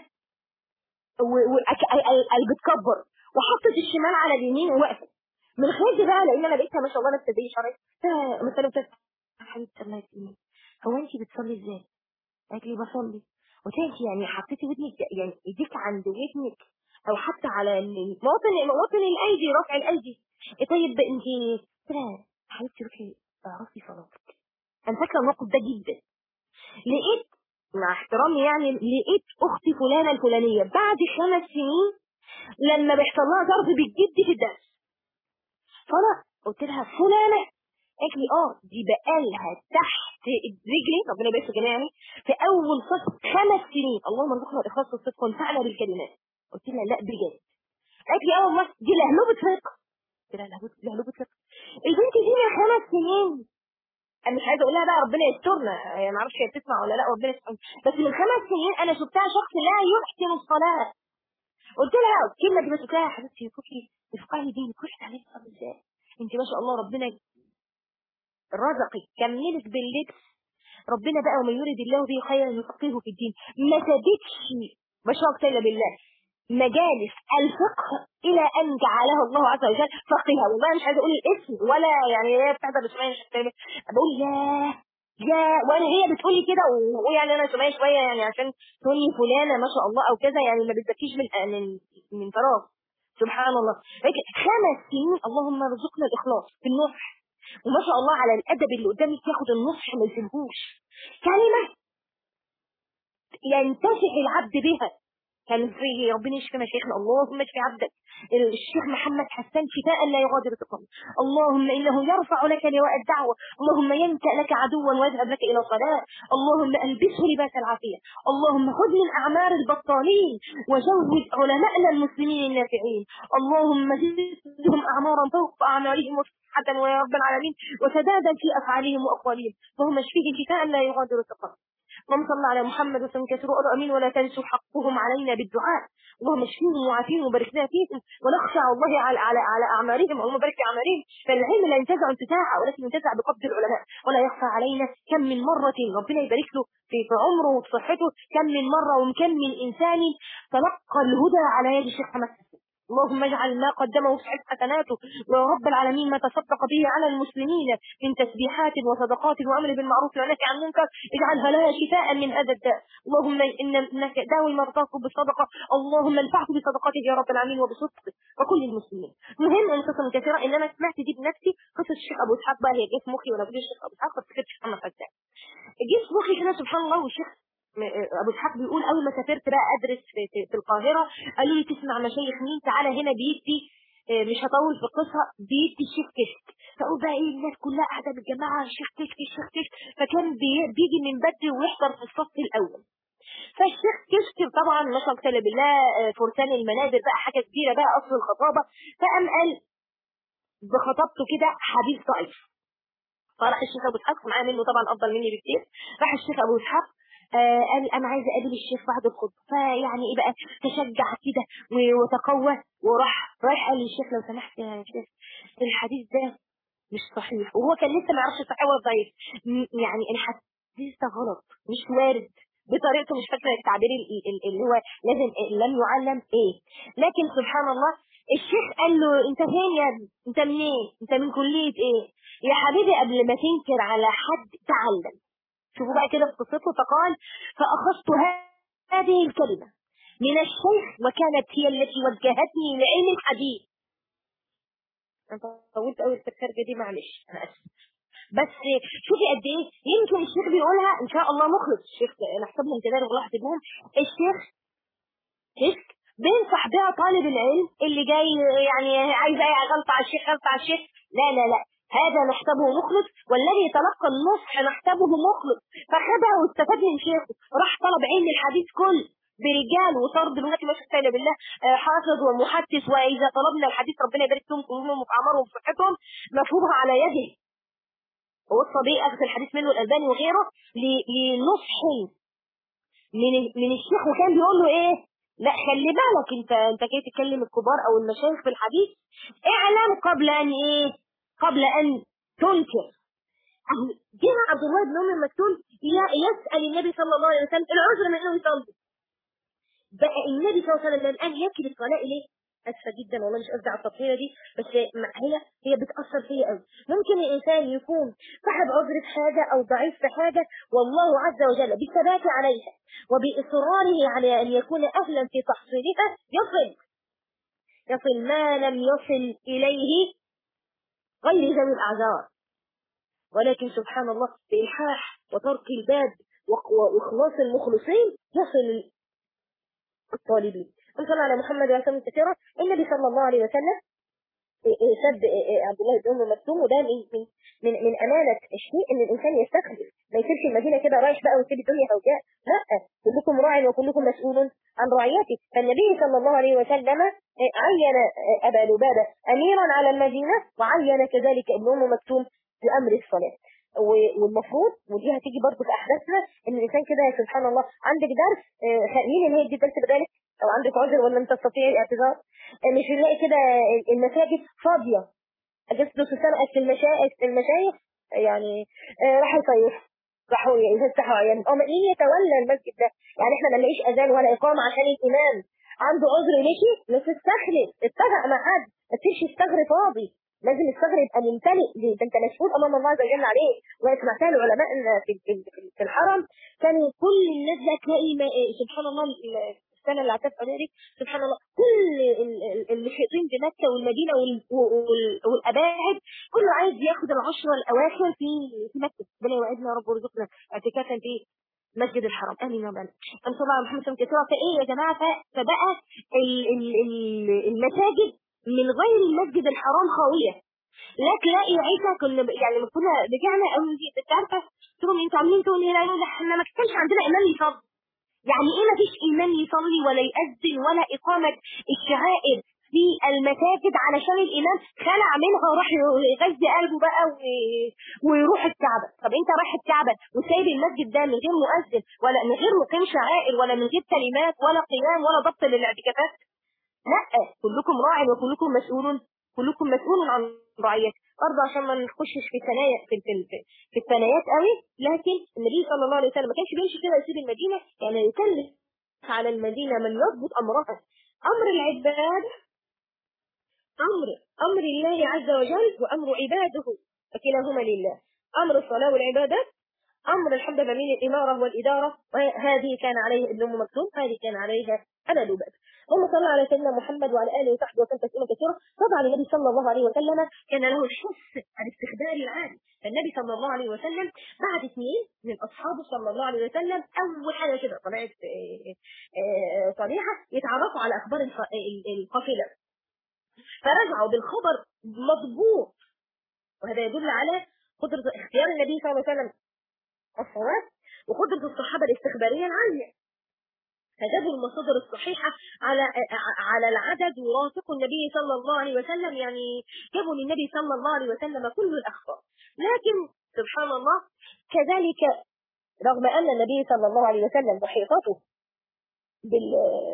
بتكبر وحطت الشمال على اليمين ووقفت من خارج بقى لان انا لقيتها ما شاء الله لابسه زي شعري مثلا حبيبتي الله يسلمك هو انت بتصلي ازاي؟ قالت لي بصلي قلت لها يعني حطيتي ودنك يعني ايديك عند ودنك او حتى على المواطن مواطن الايدي رفع الايدي طيب انت قلت لها حبيبتي روحي اعرفي صلاتك انا فاكره الموقف ده جدا لقيت مع احترامي يعني لقيت اختي فلانه الفلانيه بعد خمس سنين لما بيحصل لها ضرب بالجد في الدرس فانا قلت لها فلانه قالت لي اه دي بقالها تحت رجلي ربنا يبارك في جميع يعني في اول صف خمس سنين اللهم ارزقنا الاخلاص والصدق وانفعنا بالكلمات قلت لها لا بجد قالت لي اه والله دي لهلوبة فقه قلت لها لهلوبة لهلوبة فقه البنت دي من خمس سنين انا مش عايزه اقول لها بقى ربنا يسترنا يعني ما اعرفش هي بتسمع ولا لا ربنا يسترنا بس من خمس سنين انا شفتها شخص لا يحسن الصلاه قلت لها الكلمه دي بس قلت لها يا حبيبتي روحي افقهي دينك روحي تعالي تصلي ازاي انت ما شاء الله ربنا رزقك كملك باللبس ربنا بقى ومن يريد الله به خيرا يفقهه في الدين ما سابتش ما شاء الله بالله مجالس الفقه الى ان جعلها الله عز وجل فقيها والله مش عايزه اقول الاسم ولا يعني هي بتحضر شويه مش هتعمل بقول يا يا وانا هي بتقول لي كده ويعني انا شويه شويه يعني عشان تقول لي فلانه ما شاء الله او كذا يعني ما بتزكيش من من من فراغ سبحان الله خمس سنين اللهم ارزقنا الاخلاص في النصح وما شاء الله على الادب اللي قدامك ياخد النصح ما يسيبهوش كلمه ينتفع العبد بها كان في ربنا يشفي مشايخنا اللهم اشفي عبدك الشيخ محمد حسان شفاء لا يغادر سقما اللهم انه يرفع لك لواء الدعوه اللهم ينكأ لك عدوا ويذهب لك الى صلاه اللهم البسه لباس العافيه اللهم خذ من اعمار البطالين وزود علماءنا المسلمين النافعين اللهم زدهم اعمارا فوق اعمارهم وصحة ويا رب العالمين وسدادا في افعالهم واقوالهم اللهم اشفيه شفاء لا يغادر سقما اللهم صل على محمد وسلم كثير وقالوا امين ولا تنسوا حقهم علينا بالدعاء اللهم اشفيهم وعافيهم وبارك لنا فيهم ونخشى الله على على على اعمارهم اللهم بارك في اعمارهم فالعلم لا ينتزع انتزاعا ولكن ينتزع بقبض العلماء ولا يخفى علينا كم من مره ربنا يبارك له في في عمره وفي صحته كم من مره وكم من انسان تلقى الهدى على يد الشيخ محمد اللهم اجعل ما قدمه في حسناته يا رب العالمين ما تصدق به على المسلمين من تسبيحات وصدقات وامر بالمعروف ونهي عن المنكر اجعلها لها شفاء من هذا الداء اللهم انك داوي مرضاك بالصدقه اللهم انفعه بصدقاتك يا رب العالمين وبصدقك وكل المسلمين مهم ان قصص كثيره ان انا سمعت دي بنفسي قصه الشيخ ابو اسحاق بقى هي جه في مخي وانا بقول الشيخ ابو اسحاق فافتكرت الشيخ محمد فتاح جه في مخي كده سبحان الله والشيخ ابو اسحاق بيقول اول ما سافرت بقى ادرس في, في, في القاهره قالوا لي تسمع مشايخ مين تعالى هنا بيدي مش هطول في القصه بيدي الشيخ كشك فاقول بقى ايه الناس كلها قاعده متجمعه الشيخ كشك الشيخ كشك فكان بي بيجي من بدري ويحضر في الصف الاول فالشيخ كشك طبعا ما شاء الله بالله فرسان المنابر بقى حاجه كبيره بقى اصل الخطابه فقام قال بخطبته كده حديث ضعيف فراح الشيخ ابو اسحاق معاه منه طبعا افضل مني بكتير راح الشيخ ابو اسحاق آه قال انا عايزه اقابل الشيخ بعد الخطبه فيعني ايه بقى تشجع كده وتقوى وراح رايح قال للشيخ لو سمحت يا شيخ الحديث ده مش صحيح وهو كان لسه ما يعرفش صحيح ولا ضعيف يعني الحديث ده غلط مش وارد بطريقته مش فاكره التعبير اللي هو لازم لم يعلم ايه لكن سبحان الله الشيخ قال له انت فين يا ابني انت منين انت من كليه ايه يا حبيبي قبل ما تنكر على حد تعلم شوفوا بقى كده في قصته فقال فأخذت هذه الكلمة من الشيخ وكانت هي التي وجهتني لعلم الحديث أنا طولت قوي التكرجة دي معلش أنا أسف بس شوفي قد ايه يمكن الشيخ بيقولها ان شاء الله مخلص الشيخ انا احسبهم كده والله احسبهم الشيخ شيخ بينصح بها طالب العلم اللي جاي يعني عايز اي غلطه على الشيخ غلطه على الشيخ لا لا لا هذا نحسبه مخلص والذي تلقى النصح نحسبه مخلص فخدها واستفاد من شيخه راح طلب علم الحديث كل برجال وصار دلوقتي ما شاء بالله حافظ ومحدث واذا طلبنا الحديث ربنا يبارك لهم كلهم في اعمارهم وصحتهم مفهومها على يده هو الصبي اخذ الحديث منه الالباني وغيره لنصح من من الشيخ وكان بيقول له ايه لا خلي بالك انت انت جاي تكلم الكبار او المشايخ في الحديث اعلم قبل ان ايه قبل أن تنكر جه عبد الله بن أم مكتوم يسأل النبي صلى الله عليه وسلم العذر من أنه يصلي بقى النبي صلى الله عليه وسلم الآن يكل الصلاة إليه أسفة جدا والله مش قصدي على التطهيرة دي بس هي هي بتأثر فيا قوي ممكن الإنسان يكون صاحب عذر في حاجة أو ضعيف في حاجة والله عز وجل بالثبات عليها وبإصراره على أن يكون أهلا في تحصيلها يصل يصل ما لم يصل إليه غير ذوي الأعذار ولكن سبحان الله بإلحاح وترك الباب وإخلاص المخلصين يصل الطالبين صلى على محمد وسلم كثيرا النبي صلى الله عليه وسلم سب عبد الله بن ام مكتوم وده من من من, من امانه الشيء ان الانسان يستخدم ما يسيبش المدينه كده رايح بقى ويسيب الدنيا هوجاء لا كلكم راع وكلكم مسؤول عن رعيته فالنبي صلى الله عليه وسلم عين ابا لبابه اميرا على المدينه وعين كذلك ابن ام مكتوم بامر الصلاه والمفروض ودي هتيجي برضه في احداثنا ان الانسان كده سبحان الله عندك درس مين اللي هيدي درس بذلك او عندك عذر ولا لم تستطيعي الاعتذار مش نلاقي كده المساجد فاضيه اجازه نص سنه في المشايخ في المشايخ يعني راحوا يصيفوا راحوا يفتحوا يعني اه مين يتولى المسجد ده يعني احنا ما نلاقيش اذان ولا اقامه عشان الامام عنده عذر مشي بس استخلف اتفق مع حد ما تسيبش الثغر فاضي لازم الثغر يبقى ممتلئ ده انت مسؤول امام الله عز وجل عليه وسمعت العلماء في في الحرم كانوا كل الناس ده تلاقي سبحان الله السنه اللي اعتقد عليها سبحان الله كل المحيطين بمكه والمدينه والاباعد كله عايز ياخد العشره الاواخر في في مكه ربنا يوعدنا يا رب ويرزقنا اعتكافا في مسجد الحرام امين يا رب صلى الله عليه وسلم كثيرا فايه يا جماعه فبقى المساجد من غير المسجد الحرام خاويه لا تلاقي عيسى كنا يعني لما كنا رجعنا او انت عارفه قلت لهم انتوا عاملين تقولوا لا لا احنا ما كانش عندنا امام يصلي يعني ايه ما فيش امام يصلي ولا يأذن ولا اقامه الشعائر في المساجد علشان الامام خلع منها وراح يغذي قلبه بقى ويروح الكعبه طب انت رايح الكعبه وسايب المسجد ده من غير مؤذن ولا من غير مقيم شعائر ولا من غير كلمات ولا قيام ولا ضبط للاعتكافات لا كلكم راع وكلكم مسؤول كلكم مسؤول عن رعيته برضه عشان ما نخشش في ثنايا في في, في الثنايات قوي لكن النبي صلى الله عليه وسلم ما كانش بيمشي كده يسيب المدينه يعني يكلف على المدينه من يضبط امرها امر العباد امر امر الله عز وجل وامر عباده فكلاهما لله امر الصلاه والعبادات امر الحمد بين الاماره والاداره وهذه كان عليه ابن ام مكتوم هذه كان عليها ابا لبابه اللهم صل على سيدنا محمد وعلى اله وصحبه وسلم تسليما كثيرا طبعا النبي صلى الله عليه وسلم كان له الحس الاستخباري العالي فالنبي صلى الله عليه وسلم بعد اثنين من اصحابه صلى الله عليه وسلم اول حاجه كده طلعت صريحه يتعرفوا على اخبار القافله فرجعوا بالخبر مضبوط وهذا يدل على قدرة اختيار النبي صلى الله عليه وسلم الصواب وقدرة الصحابة الاستخبارية العالية فجابوا المصادر الصحيحة على على العدد ورافقوا النبي صلى الله عليه وسلم يعني جابوا للنبي صلى الله عليه وسلم كل الأخبار لكن سبحان الله كذلك رغم أن النبي صلى الله عليه وسلم محيطته بال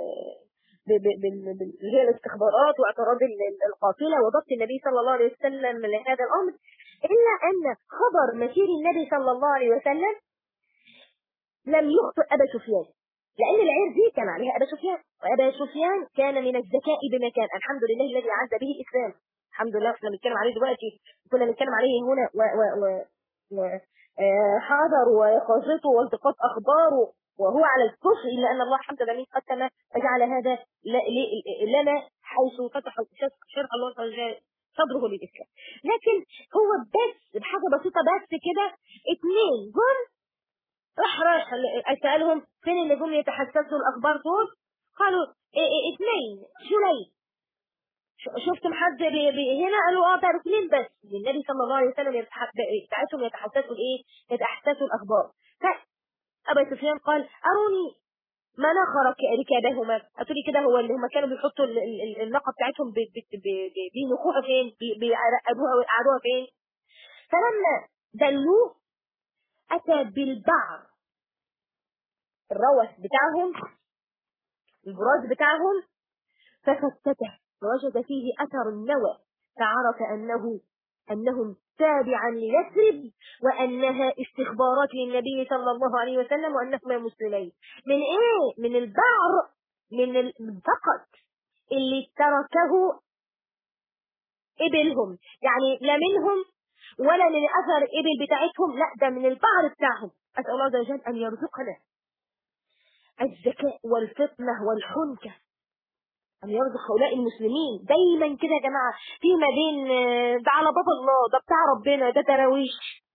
اللي هي الاستخبارات واعتراض القافله وضبط النبي صلى الله عليه وسلم لهذا الامر الا ان خبر مسير النبي صلى الله عليه وسلم لم يخطئ ابا سفيان لان العير دي كان عليها ابا سفيان وابا سفيان كان من الذكاء بمكان الحمد لله الذي عز به الاسلام الحمد لله احنا بنتكلم عليه دلوقتي كنا بنتكلم عليه هنا و, و, و, و حاضر ويقظته والتقاط اخباره وهو على الكفر الا ان الله حمد لله قدم فجعل هذا لنا حيث فتح شرع الله تعالى صدره للاسلام لكن هو بس بحاجه بسيطه بس كده اثنين جم راح راح اسالهم فين اللي جم يتحسسوا الاخبار دول قالوا إيه إيه اثنين شلي شفتم حد بي بي هنا قالوا اه تعرف اثنين بس النبي صلى الله عليه وسلم بتاعتهم يتحسسوا الايه يتحسسوا الاخبار ابا سفيان قال اروني مناخ ركابهما قالوا لي كده هو اللي هم كانوا بيحطوا الناقه بتاعتهم بينخوها فين بيقعدوها ويقعدوها فين فلما دلوه اتى بالبعر الروث بتاعهم البراز بتاعهم ففتته ووجد فيه اثر النوى فعرف انه انهم تابعا ليثرب وانها استخبارات للنبي صلى الله عليه وسلم وانهما مسلمين من ايه من البعر من فقط اللي تركه ابلهم يعني لا منهم ولا من اثر ابل بتاعتهم لا ده من البعر بتاعهم اسال الله عز وجل ان يرزقنا الذكاء والفطنه والحنكه أن يرزق هؤلاء المسلمين دايما كده يا جماعة في ما بين ده على باب الله ده بتاع ربنا ده تراويش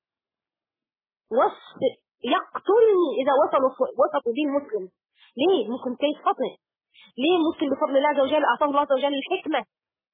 وصف يقتلني إذا وصلوا وصفوا به المسلم ليه؟ ممكن كيف خطئ ليه المسلم بفضل الله عز وجل أعطاه الله عز وجل الحكمة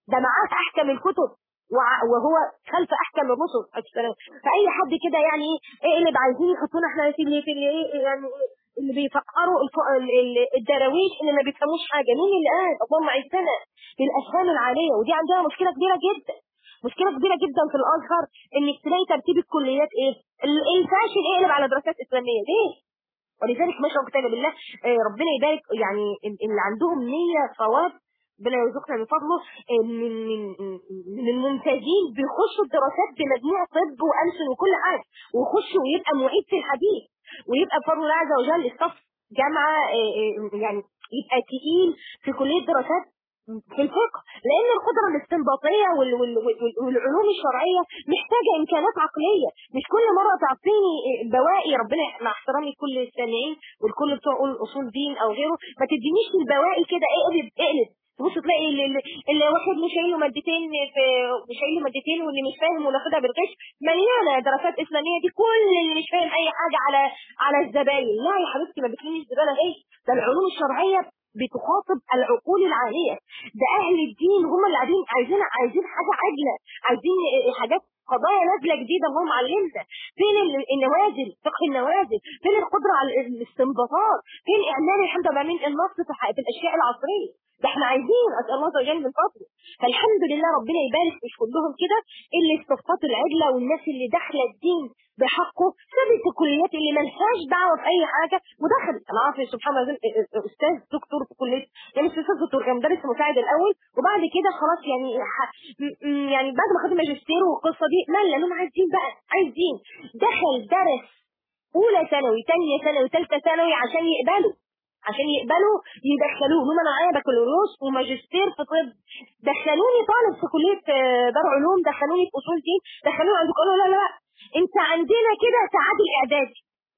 ده معاه احكم الكتب وع- وهو خلف احكم الرسل السلام. فاي حد كده يعني ايه اللي عايزين يحطونا احنا في اللي في اللي ايه يعني إيه اللي بيفقروا الف- ال- ال- الدراويش اللي ما بيفهموش حاجه مين اللي قال اللهم عزنا بالافهام العاليه ودي عندها مشكله كبيره جدا مشكله كبيره جدا في الازهر انك تلاقي ترتيب الكليات ايه ال- الفاشل يقلب على دراسات اسلاميه ليه ولذلك ما شاء كتاب الله آه، ربنا يبارك يعني ال- اللي عندهم نية صواب ربنا يرزقنا من فضله آه، من من من الممتازين بيخشوا الدراسات بمجموع طب وألسن وكل حاجة ويخشوا ويبقى معيد في الحديث ويبقى بفضل الله عز وجل الصف جامعة آه، آه، يعني يبقى تقيل في كلية دراسات في الفقه لان القدره الاستنباطيه وال- وال- وال- والعلوم الشرعيه محتاجه امكانات عقليه مش كل مره تعطيني بواقي ربنا مع احترامي لكل السامعين والكل بتوع اصول دين او غيره ما تدينيش البواقي كده اقلب اقلب تبص تلاقي اللي, اللي- اللي واحد مش شايل له مادتين في مش شايل له مادتين واللي مش فاهم وناخدها بالغش مليانه دراسات اسلاميه دي كل اللي مش فاهم اي حاجه على على الزباين لا يا حبيبتي ما بتكلمنيش ببالغ ايه ده العلوم الشرعيه بتخاطب العقول العاليه ده اهل الدين هم اللي قاعدين عايزين عايزين حاجه عاجله عايزين حاجات قضايا نازله جديده هو معلمنا فين ال- النوازل فقه النوازل فين القدره على ال- الاستنباطات فين اعلان الحمد لله من النص في ح- في الاشياء العصريه ده احنا عايزين اسال الله عز وجل من فضله فالحمد لله ربنا يبارك مش كلهم كده اللي الصفات العدله والناس اللي داخله الدين بحقه سابت الكليات اللي ملهاش دعوه باي حاجه ودخلت انا عارفه سبحان الله استاذ دكتور في كليه يعني مش استاذ دكتور كان مدرس مساعد الاول وبعد كده خلاص يعني ح- م- م- يعني بعد ما خد الماجستير والقصه دي مل لانهم عايزين بقى عايزين دخل درس اولى ثانوي ثانيه ثانوي ثالثه ثانوي عشان يقبلوا عشان يقبلوا يدخلوه هم انا معايا بكالوريوس وماجستير في طب دخلوني طالب في كليه آه، دار علوم دخلوني في اصول دين دخلوني عندك قالوا لا لا لا انت عندنا كده تعادل اعدادي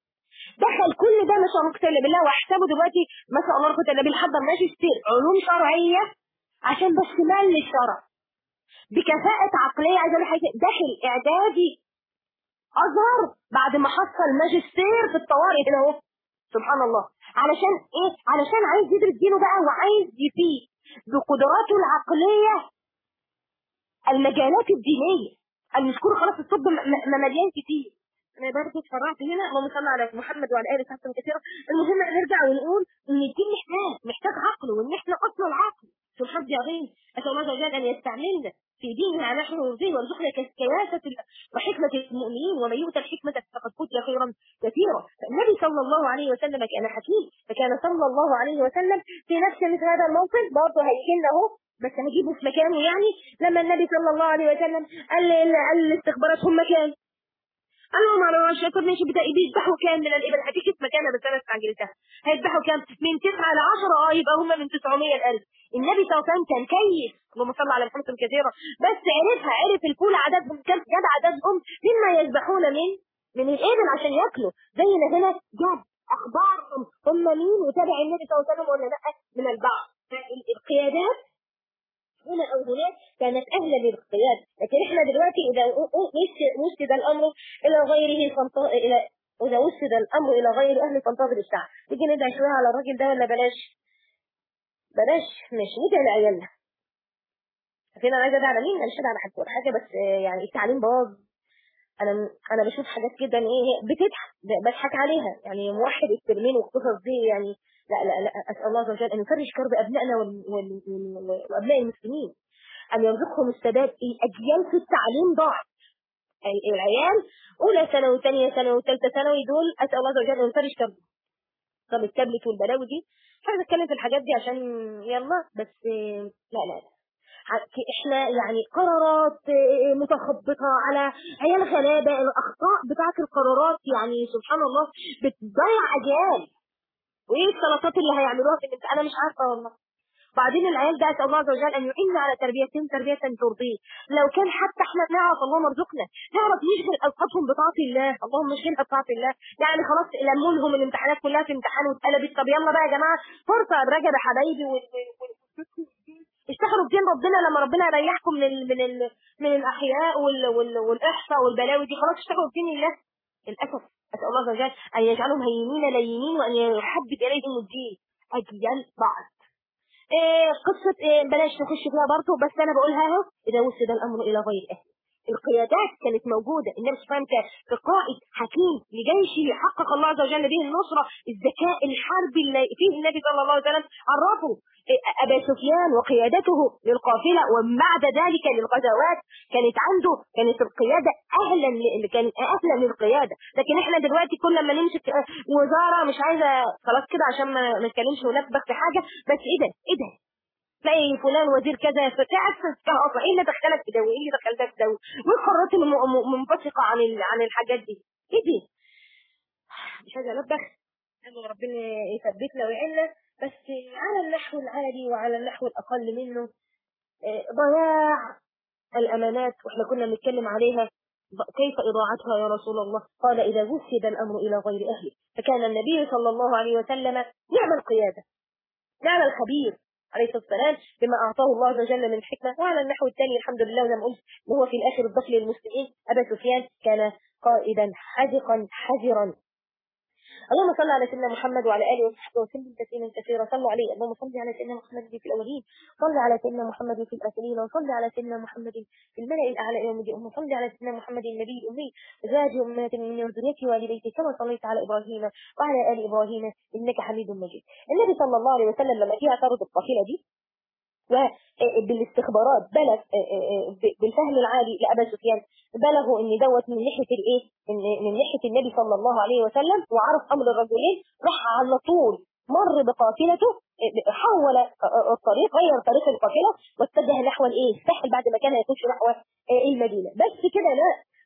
دخل كل ده ما شاء الله قتل بالله واحسبه دلوقتي ما شاء الله قتل بالله بيحضر ماجستير علوم شرعيه عشان بس مال للشرع بكفاءة عقلية عايزة اقول حاجة داخل اعدادي ازهر بعد ما حصل ماجستير في الطوارئ هنا اهو سبحان الله علشان ايه علشان عايز يدرس دينه بقى وعايز يفيد بقدراته العقلية المجالات الدينية المذكور خلاص الطب م- م- مليان كتير انا برضه اتفرعت هنا اللهم صل على محمد وعلى اله وصحبه كثيرا المهم نرجع ونقول ان الدين محتاج محتاج عقل وان احنا اصل العقل سبحان الله عظيم اسال الله عز وجل ان يستعملنا في ديننا نحن ورزقه وارزقنا كياسة وحكمة المؤمنين ومن يؤتى الحكمة فقد أوتي خيرا كثيرا فالنبي صلى الله عليه وسلم كان حكيم فكان صلى الله عليه وسلم في نفس مثل هذا الموقف برضه هيجي لنا اهو بس هجيبه في مكانه يعني لما النبي صلى الله عليه وسلم قال قال الاستخبارات هم مكان قال لهم على الشيخ ماشي بدا بيذبحوا كام من الابل هتيجي في مكانها بس انا استعجلتها هيذبحوا كام من 9 ل 10 اه يبقى هم من 900 ل 1000 النبي صلى الله عليه وسلم كان كيس اللهم صل على محمد كثيرا بس عرفها عرف الفول عددهم كام جاب عددهم مما يذبحون من من الابل عشان ياكلوا زي ما هنا جاب اخبارهم هم مين وتابع النبي صلى الله عليه وسلم ولا لا من البعض فالقيادات هنا او هناك كانت اهلا للقياد لكن احنا دلوقتي اذا وس- وسد الامر الى غيره فانت- الى اذا وسد الامر الى غير اهله فانتظر الساعه تيجي ندعي شويه على الراجل ده ولا بلاش بلاش مش ندعي لعيالنا فين انا عايزه ادعي على مين انا مش هدعي على حد ولا حاجه بس آه، يعني التعليم باظ انا انا بشوف حاجات كده ان ايه بتضحك بضحك عليها يعني موحد الترمين والقصص دي يعني لا لا لا اسال الله عز وجل ان يفرج كرب ابنائنا وال- وال- وال- وابناء المسلمين ان يرزقهم السداد الاجيال في التعليم ضاعت ال- العيال اولى ثانوي ثانيه ثانوي ثالثه ثانوي دول اسال الله عز وجل ان يفرج كرب طب التابلت والبلاوي دي مش عايزه اتكلم في الحاجات دي عشان يلا بس آه، لا لا لا ع- احنا يعني قرارات آه، متخبطه على عيال غلابه الاخطاء بتاعت القرارات يعني سبحان الله بتضيع اجيال وايه السلطات اللي هيعملوها في الامتحان انا مش عارفه والله بعدين العيال ده اسال الله عز وجل ان يعيننا على تربيتهم تربيه ترضيه لو كان حتى احنا بنعرف اللهم ارزقنا نعرف نشغل اوقاتهم بطاعه الله اللهم اشغلها بطاعه الله يعني خلاص لموا لهم الامتحانات كلها في امتحان واتقلبت طب يلا بقى يا جماعه فرصه الرجب يا حبايبي وال- وال- وال- اشتغلوا بدين ربنا لما ربنا يريحكم من ال من ال من الاحياء وال وال والاحصاء والبلاوي دي خلاص اشتغلوا بدين الله للاسف اسال الله عز وجل ان يجعلهم هينين لينين وان يحبب اليهم الدين اجيال بعض إيه قصة إيه بلاش نخش فيها برضه بس أنا بقولها أهو إذا وسد الأمر إلى غير أهله القيادات كانت موجودة النبي صلى الله عليه وسلم كقائد حكيم لجيشه حقق الله عز وجل به النصرة الذكاء الحربي اللي فيه النبي صلى الله عليه وسلم عرفه أبا سفيان وقيادته للقافلة وبعد ذلك للغزوات كانت عنده كانت القيادة أهلا ل... كان أهلا للقيادة لكن احنا دلوقتي كل ما نمسك وزارة مش عايزة خلاص كده عشان ما نتكلمش ونسبك في حاجة بس ايه ده ايه ده تلاقي فلان وزير كذا فتعسس اصلا ايه اللي دخلك في ده وايه اللي دخلك في ده والقرارات المنبثقه عن عن الحاجات دي ايه دي مش عايزه البخ ان ربنا يثبتنا ويعيننا بس على النحو العالي وعلى النحو الاقل منه ضياع الامانات واحنا كنا بنتكلم عليها كيف إضاعتها يا رسول الله قال إذا وسد الأمر إلى غير أهله فكان النبي صلى الله عليه وسلم نعم القيادة نعم الخبير عليه الصلاه والسلام بما اعطاه الله عز وجل من حكمه وعلى النحو الثاني الحمد لله زي ما قلت وهو في الاخر الضف للمسلمين ابا سفيان كان قائدا حذقا حذرا اللهم صل على سيدنا محمد وعلى اله وصحبه وسلم تسليما كثيرا صلوا عليه اللهم صل على سيدنا محمد في الاولين صل على سيدنا محمد في الاخرين وصل على سيدنا محمد في الملأ الاعلى يوم الدين اللهم صل على سيدنا محمد النبي الامي وزاد امات من ذريته والديك كما صليت على ابراهيم وعلى ال ابراهيم انك حميد مجيد النبي صلى الله عليه وسلم لما جه اعترض القافله دي وبالاستخبارات بلغ بالفهم العالي لابا سفيان بلغوا ان دوت من ناحيه الايه؟ من ناحيه النبي صلى الله عليه وسلم وعرف امر الرجلين راح على طول مر بقافلته حول الطريق غير طريق القافله واتجه نحو الايه؟ الساحل بعد ما كان يخش نحو المدينه بس كده لا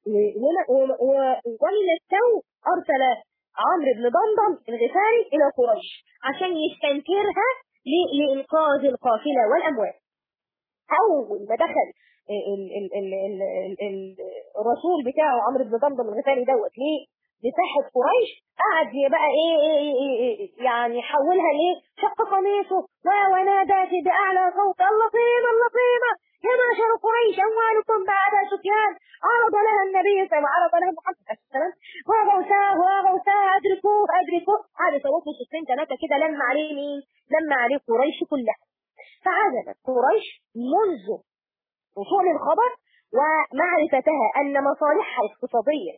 ومن التو ارسل عمرو بن ضمضم الغفاري الى قريش عشان يستنكرها لإنقاذ القافلة والأموال أول ما دخل ال ال ال ال ال ال الرسول بتاعه عمرو بن ضمضم الغفاري دوت ليه لساحة قريش قعد بقى ايه, إيه, إيه, إيه يعني حولها ليه شق قميصه ونادى بأعلى صوت اللطيمة اللطيمة يا معشر قريش أموالكم بعد سفيان عرض لها النبي صلى الله عرض لها محمد صلى الله عليه وسلم وغوساه وغوساه أدركوه أدركوه قعد يصوت له ستين ثلاثة كده لما عليه مين؟ لما عليه قريش كلها فعزمت قريش منذ وصول الخبر ومعرفتها أن مصالحها الاقتصادية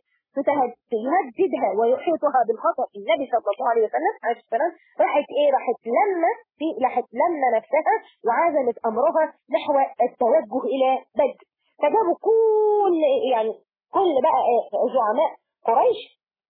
تهددها ويحيطها بالخطر النبي صلى الله عليه وسلم عليه السلام راحت ايه راحت لما في راحت لما نفسها وعزمت امرها نحو التوجه الى بدر فجابوا كل يعني كل بقى زعماء قريش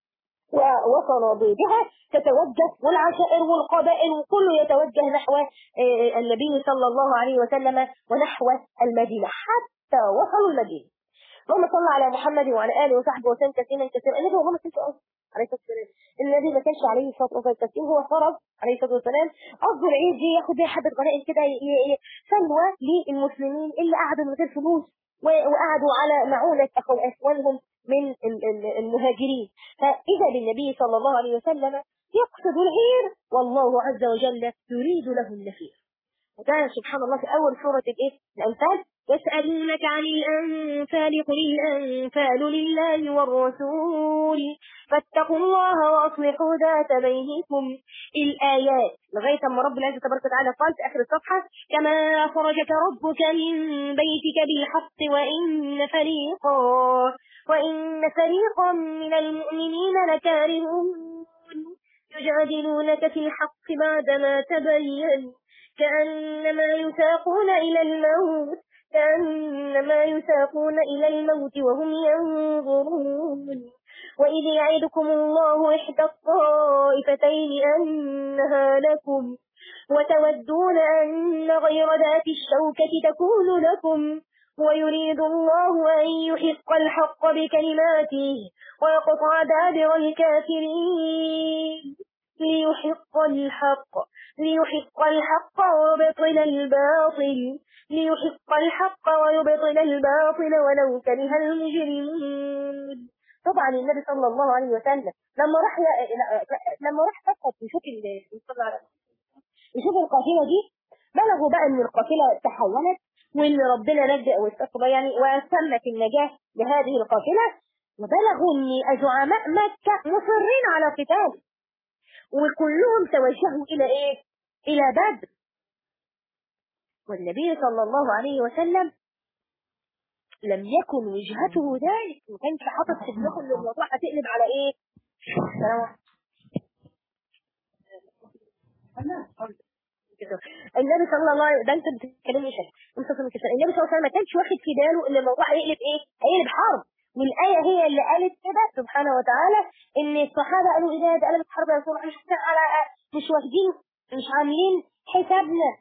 وصناديدها تتوجه والعشائر والقبائل وكله يتوجه نحو النبي صلى الله عليه وسلم ونحو المدينة حتى وصلوا المدينة اللهم صل على محمد وعلى اله وصحبه وسلم تسليما كثيرا النبي والله ما كانش عليه الصلاه والسلام النبي ما كانش عليه الصلاه والسلام التسليم هو فرض عليه الصلاه والسلام قصده العيد دي ياخد بيها حبه غنائم كده سلوى للمسلمين اللي قعدوا من غير فلوس وقعدوا على معونه اخوانهم من المهاجرين فاذا بالنبي صلى الله عليه وسلم يقصد العير والله عز وجل يريد له النفير وده سبحان الله في اول سوره الايه الانفال يسألونك عن الأنفال قل الأنفال لله والرسول فاتقوا الله وأصلحوا ذات بينكم الآيات لغاية ما رب العزة تبارك وتعالى قال في آخر الصفحة كما أخرجك ربك من بيتك بالحق وإن فريقا وإن فريقا من المؤمنين لكارهون يجادلونك في الحق بعدما تبين كأنما يساقون إلى الموت كأنما يساقون إلى الموت وهم ينظرون وإذ يعدكم الله إحدى الطائفتين أنها لكم وتودون أن غير ذات الشوكة تكون لكم ويريد الله أن يحق الحق بكلماته ويقطع دابر الكافرين ليحق الحق ليحق الحق ويبطل الباطل ليحق الحق ويبطل الباطل ولو كره المجرمون طبعا النبي صلى الله عليه وسلم لما راح لما راح فقط يشوف يشوف القافله دي بلغوا بقى ان القافله تحولت وان ربنا نجى واستقبل يعني وتمت النجاه لهذه القافله وبلغوا ان زعماء مكه مصرين على قتال وكلهم توجهوا الى ايه؟ الى بدر والنبي صلى الله عليه وسلم لم يكن وجهته ذلك ما كانش حاطط في دماغه ان الموضوع هتقلب على ايه؟ النبي صلى الله عليه ده انت بتتكلمي شك النبي صلى الله عليه وسلم ما كانش واخد في باله ان الموضوع هيقلب ايه؟ هيقلب حرب والآية هي اللي قالت كده سبحانه وتعالى إن الصحابة قالوا إذا قلبت حرب يا رسول الله مش على مش واخدين مش عاملين حسابنا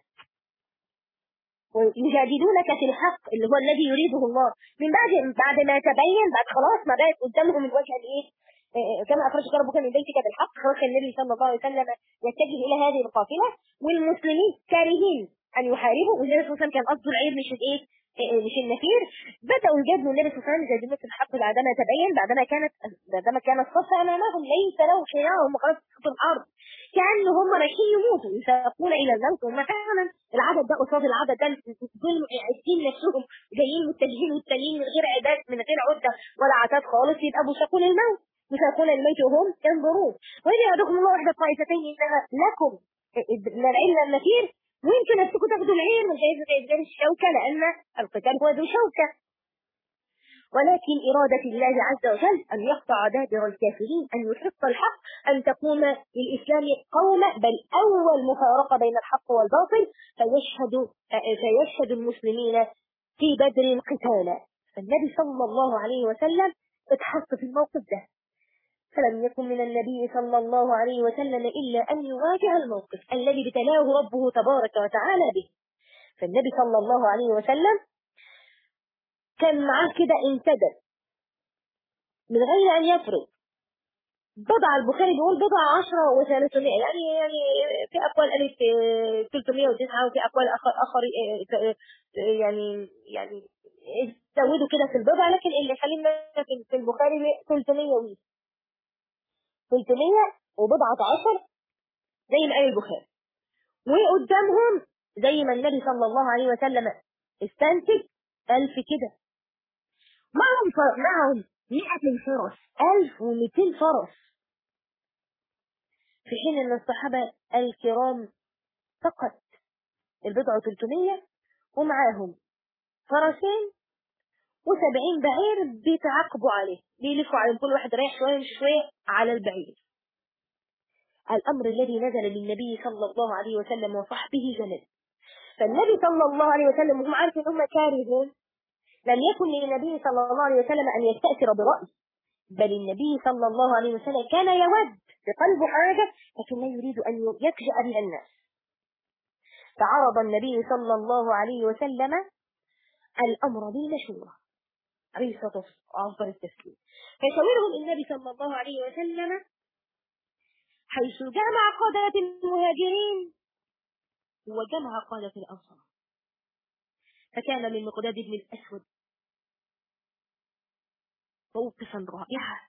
ويجادلونك في الحق اللي هو الذي يريده الله من بعد بعد ما تبين بعد خلاص ما بقت قدامهم الوجه الايه كما اخرجك ربك من بيتك بالحق خرج النبي صلى الله عليه وسلم يتجه الى هذه القافله والمسلمين كارهين ان يحاربوا والنبي صلى الله عليه وسلم كان قصده العير مش الايه مش النفير بدأوا يجادلوا النبي صلى الله عليه وسلم جادلة الحق بعدما تبين بعدما كانت بعدما كانت الصف أمامهم ليس له خيار هم خلاص في الأرض كأن هم رايحين يموتوا يساقون إلى الموت هم فعلا العدد ده قصاد العدد ده دول عايزين نفسهم جايين متجهين والتانيين من غير عداد من غير عدة ولا عتاد خالص يبقى مساقون الموت يساقون الموت وهم ينظرون وإذا يعدكم الله إحدى الطائفتين إنها لكم العلم النفير ويمكن أنكم تاخدوا العين من غير غير الشوكة لأن القتال هو ذو شوكة ولكن إرادة الله عز وجل أن يقطع دابر الكافرين أن يحق الحق أن تقوم للإسلام قومة بل أول مفارقة بين الحق والباطل فيشهد فيشهد المسلمين في بدر قتالا فالنبي صلى الله عليه وسلم اتحط في الموقف ده فلم يكن من النبي صلى الله عليه وسلم إلا أن يواجه الموقف الذي ابتلاه ربه تبارك وتعالى به فالنبي صلى الله عليه وسلم كان معاه كده انتدب من غير أن يفرض بضع البخاري بيقول بضع عشرة وثلاثمائة يعني يعني في أقوال قالت 309 وفي أقوال آخر آخر يعني يعني زودوا كده في البضع لكن اللي خلينا في البخاري 300 وي 300 وبضعة عشر زي ما قال البخاري وقدامهم زي ما النبي صلى الله عليه وسلم استنتج ألف كده معهم معهم 100 فرس 1200 فرس في حين ان الصحابة الكرام فقط البضع 300 ومعاهم فرسين و70 بعير بيتعاقبوا عليه بيلفوا على كل واحد رايح شوية مش شوية على البعير الأمر الذي نزل للنبي صلى الله عليه وسلم وصحبه جلل فالنبي صلى الله عليه وسلم وهم عارفين هم كارهون لم يكن للنبي صلى الله عليه وسلم أن يستأثر برأي بل النبي صلى الله عليه وسلم كان يود بقلبه حاجة لكن لا يريد أن يفجأ بها الناس فعرض النبي صلى الله عليه وسلم الأمر بالمشورة عليه الصلاة والسلام أفضل التسليم فيشاورهم النبي صلى الله عليه وسلم حيث جمع قادة المهاجرين وجمع قادة الأنصار فكان من مقداد بن الأسود موقفا رائعا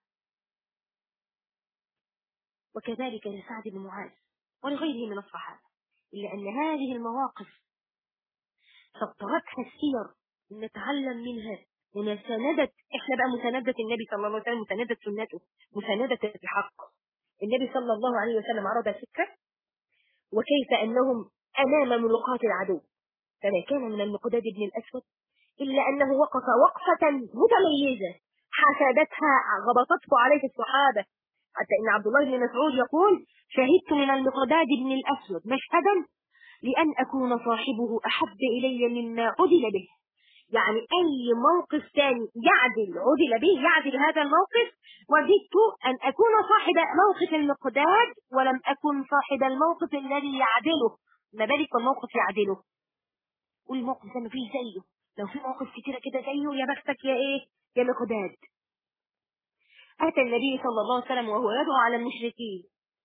وكذلك لسعد بن معاذ ولغيره من الصحابة إلا أن هذه المواقف سطرتها السير نتعلم منها مساندة احنا بقى مساندة النبي صلى الله عليه وسلم مساندة سنته مساندة الحق النبي صلى الله عليه وسلم عرض الفكرة وكيف أنهم أمام ملقاة العدو فما كان من المقداد بن الأسود إلا أنه وقف وقفة متميزة حسدتها غبطته عليه الصحابة حتى إن عبد الله بن مسعود يقول شهدت من المقداد بن الأسود مشهدا لأن أكون صاحبه أحب إلي مما عدل به يعني أي موقف ثاني يعدل عدل به يعدل هذا الموقف وددت أن أكون صاحب موقف المقداد ولم أكن صاحب الموقف الذي يعدله ما بالك والموقف يعدله والموقف ده ما فيه زيه لو في مواقف كتيرة كده زيه يا بختك يا إيه يا مقداد أتى النبي صلى الله عليه وسلم وهو يدعو على المشركين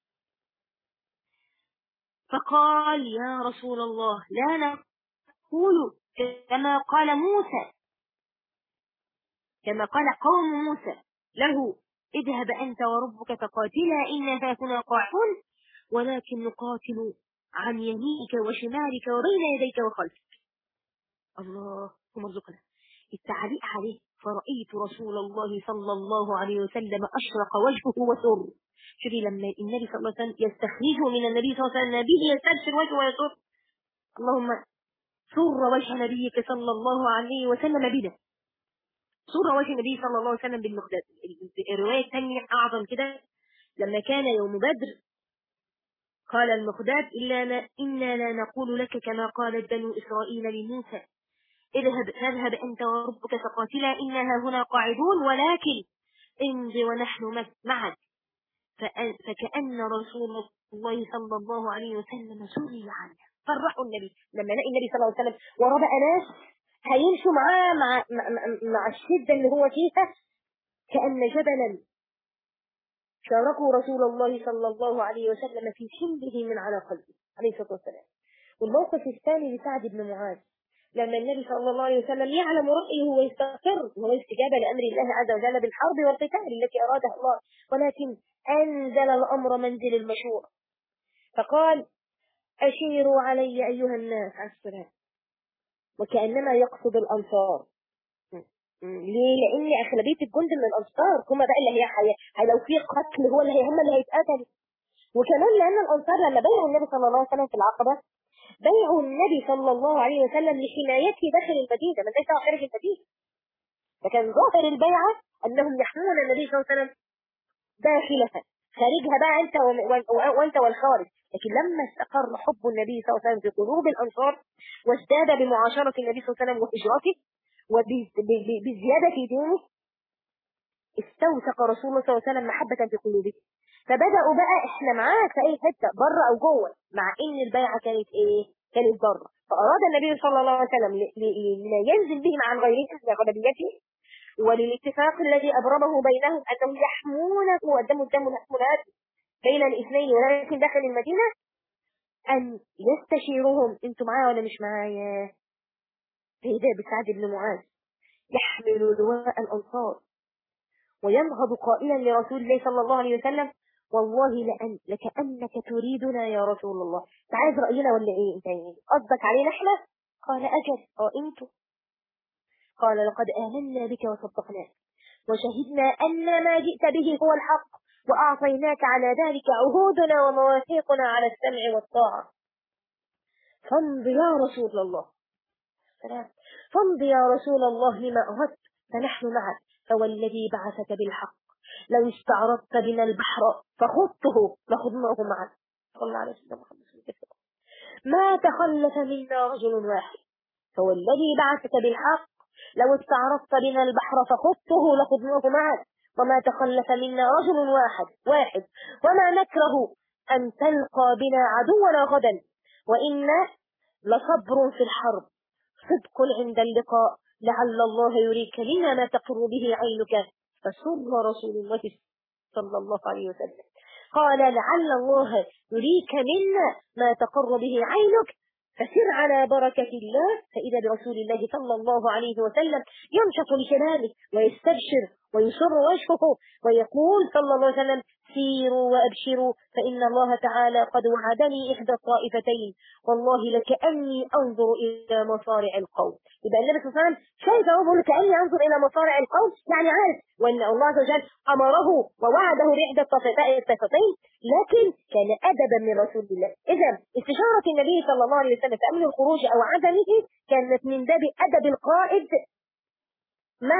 فقال يا رسول الله لا نقول كما قال موسى كما قال قوم موسى له اذهب أنت وربك فقاتلا إنا هاكنا قاعدون ولكن نقاتل عن يمينك وشمالك وبين يديك وخلفك الله ثم ارزقنا التعليق عليه فرأيت رسول الله صلى الله عليه وسلم أشرق وجهه وسر شوفي لما النبي صلى الله عليه وسلم يستخرجه من النبي صلى الله عليه وسلم به يستبشر وجهه ويسر اللهم سر وجه نبيك صلى الله عليه وسلم بنا سر وجه النبي صلى الله عليه وسلم بالمقداد الرواية الثانية أعظم كده لما كان يوم بدر قال المقداد إلا ما إنا لا نقول لك كما قالت بنو إسرائيل لموسى اذهب فاذهب أنت وربك فقاتلا إنها هنا قاعدون ولكن امضي ونحن معك فكأن رسول الله صلى الله عليه وسلم سري عنه فرحوا النبي لما لقي النبي صلى الله عليه وسلم ورا بقى ناس هيمشوا معاه مع, مع, مع الشدة اللي هو فيها كأن جبلا شاركوا رسول الله صلى الله عليه وسلم في حمله من على قلبه عليه الصلاة والسلام والموقف الثاني لسعد بن معاذ لما النبي صلى الله عليه وسلم يعلم رأيه ويستقر وهو استجابة لأمر الله عز وجل بالحرب والقتال التي أرادها الله ولكن أنزل الأمر منزل المشورة فقال أشيروا علي أيها الناس على السلام وكأنما يقصد الأنصار ليه؟ لأن أغلبية الجند من الأنصار هم بقى اللي هي حي... لو في قتل هو اللي هي هم اللي هيتقتلوا وكمان لأن الأنصار لما بيعوا النبي صلى الله عليه وسلم في العقبة بيعوا النبي صلى الله عليه وسلم لحمايته داخل المدينة ما ليس خارج المدينة فكان ظاهر البيعة أنهم يحمون النبي صلى الله عليه وسلم داخلها خارجها بقى أنت وأنت والخارج لكن لما استقر حب النبي صلى الله عليه وسلم في قلوب الأنصار وازداد بمعاشرة النبي صلى الله عليه وسلم وهجرته وبزيادة دينه استوثق رسول الله صلى الله عليه وسلم محبة في قلوبه فبدأوا بقى احنا معاك في اي حتة بره او جوه مع ان البيعة كانت ايه كانت بره فاراد النبي صلى الله عليه وسلم لا ينزل بهم عن غيرهم لغلبيته وللاتفاق الذي ابرمه بينهم انهم يحمونه قدام قدام الحمولات بين الاثنين ولكن داخل المدينة ان يستشيرهم انتوا معايا ولا مش معايا فإذا بسعد بن معاذ يحمل لواء الأنصار وينهض قائلا لرسول الله صلى الله عليه وسلم والله لأن لكأنك تريدنا يا رسول الله تعايز رأينا ولا ايه انت يعني قصدك علينا احنا قال أجل اه انتوا قال لقد آمنا بك وصدقناك وشهدنا أن ما جئت به هو الحق وأعطيناك على ذلك عهودنا ومواثيقنا على السمع والطاعة فامض يا رسول الله فامض يا رسول الله لما أردت فنحن معك فوالذي بعثك بالحق لو استعرضت بنا البحر فخضته لخضناه معك صلى الله عليه وسلم ما تخلف منا رجل واحد فوالذي بعثك بالحق لو استعرضت بنا البحر فخضته لخضناه معك وما تخلف منا رجل واحد واحد وما نكره أن تلقى بنا عدونا غدا وإن لصبر في الحرب صدق عند اللقاء لعل الله يريك منا ما تقر به عينك فسر رسول الله صلى الله عليه وسلم قال لعل الله يريك منا ما تقر به عينك فسر على بركة الله فإذا برسول الله صلى الله عليه وسلم ينشط لشبابه ويستبشر ويسر وجهه ويقول صلى الله عليه وسلم سيروا وأبشروا فإن الله تعالى قد وعدني إحدى الطائفتين والله لكأني أنظر إلى مصارع القوم يبقى النبي صلى الله عليه وسلم شايف أهو بيقول كأني أنظر إلى مصارع القوم يعني عارف وأن الله عز وجل أمره ووعده بإحدى الطائفتين لكن كان أدبا من رسول الله إذا استشارة النبي صلى الله عليه وسلم في أمر الخروج أو عدمه كانت من باب أدب القائد مع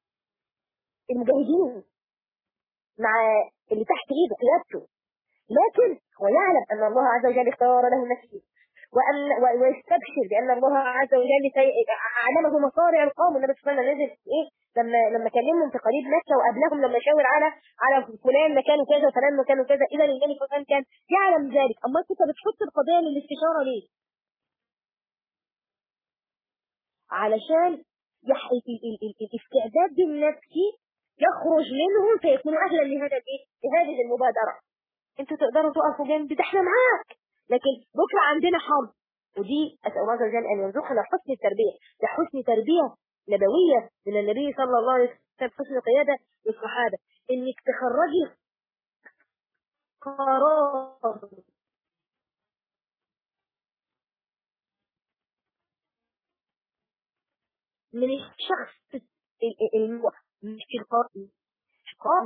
المجاهدين مع اللي تحت ايده قيادته لكن هو يعلم ان الله عز وجل اختار له نفسه وأن ويستبشر بأن الله عز وجل علمه مصارع القوم النبي صلى الله عليه وسلم نزل إيه لما لما كلمهم في قريب مكة وقبلهم لما شاور على على فلان مكانه كذا وفلان مكانه كذا إذا النبي صلى الله عليه وسلم كان يعلم ذلك أما أنت بتحط القضية للاستشارة ليه؟ علشان الاستعداد النفسي يخرج منهم فيكونوا أهلا لهذا الإيه؟ لهذه المبادرة انتوا تقدروا تقفوا جنبي ده احنا معاك لكن بكرة عندنا حرب ودي أسأل الله عز وجل أن يرزقنا حسن التربية ده حسن تربية نبوية من النبي صلى الله عليه وسلم حسن قيادة للصحابة إنك تخرجي قرار من الشخص مش القائد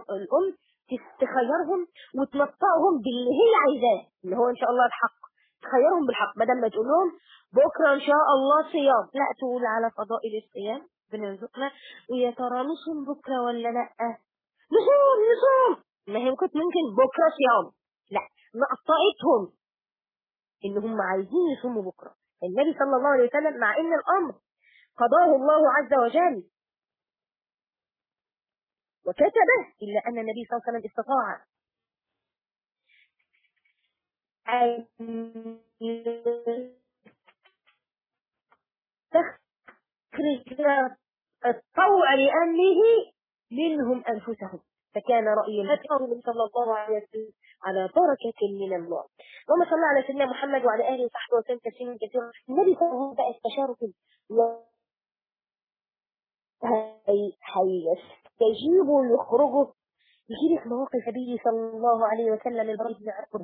الأم تخيرهم وتنطقهم باللي هي عايزاه اللي هو إن شاء الله الحق خيرهم بالحق بدل ما تقول لهم بكره ان شاء الله صيام لا تقول على فضائل الصيام بنرزقنا ويا ترى نصوم بكره ولا لا نصوم نصوم ما هي كنت ممكن بكره صيام لا نقطعتهم ان هم عايزين يصوموا بكره النبي صلى الله عليه وسلم مع ان الامر قضاه الله عز وجل وكتبه الا ان النبي صلى الله عليه وسلم استطاع أن تخرج الطوع لأمره منهم أنفسهم فكان رأي الهدي صلى الله عليه وسلم على بركة من الله اللهم صل على سيدنا محمد وعلى آله وصحبه وسلم تسليما كثيرا النبي صلى الله عليه وسلم بقى استشاره هيستجيبوا يخرجوا يجيلك مواقف النبي صلى الله عليه وسلم البريد بن عقبه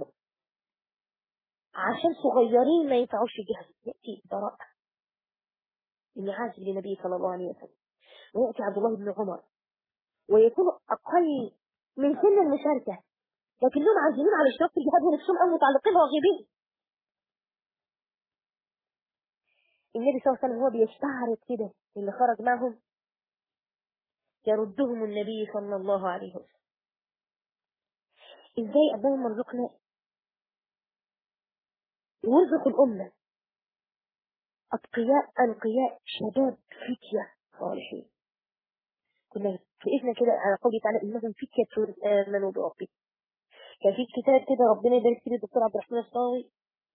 عشان صغيرين ما ينفعوش يجهزوا يأتي براءة إن عازل للنبي صلى الله عليه وسلم ويأتي عبد الله بن عمر ويكون أقل من سن المشاركة لكنهم عازمين على اشتراك في الجهاد ونفسهم أو متعلقين راغبين النبي صلى الله عليه وسلم هو بيستعرض كده اللي خرج معهم يردهم النبي صلى الله عليه وسلم ازاي اللهم ارزقنا وارزق الأمة أتقياء أنقياء شباب فتية صالحين كنا وقفنا كده على قوله تعالى إنهم فتية آمنوا بربهم كان في كتاب كده ربنا يبارك فيه الدكتور عبد الرحمن الصاوي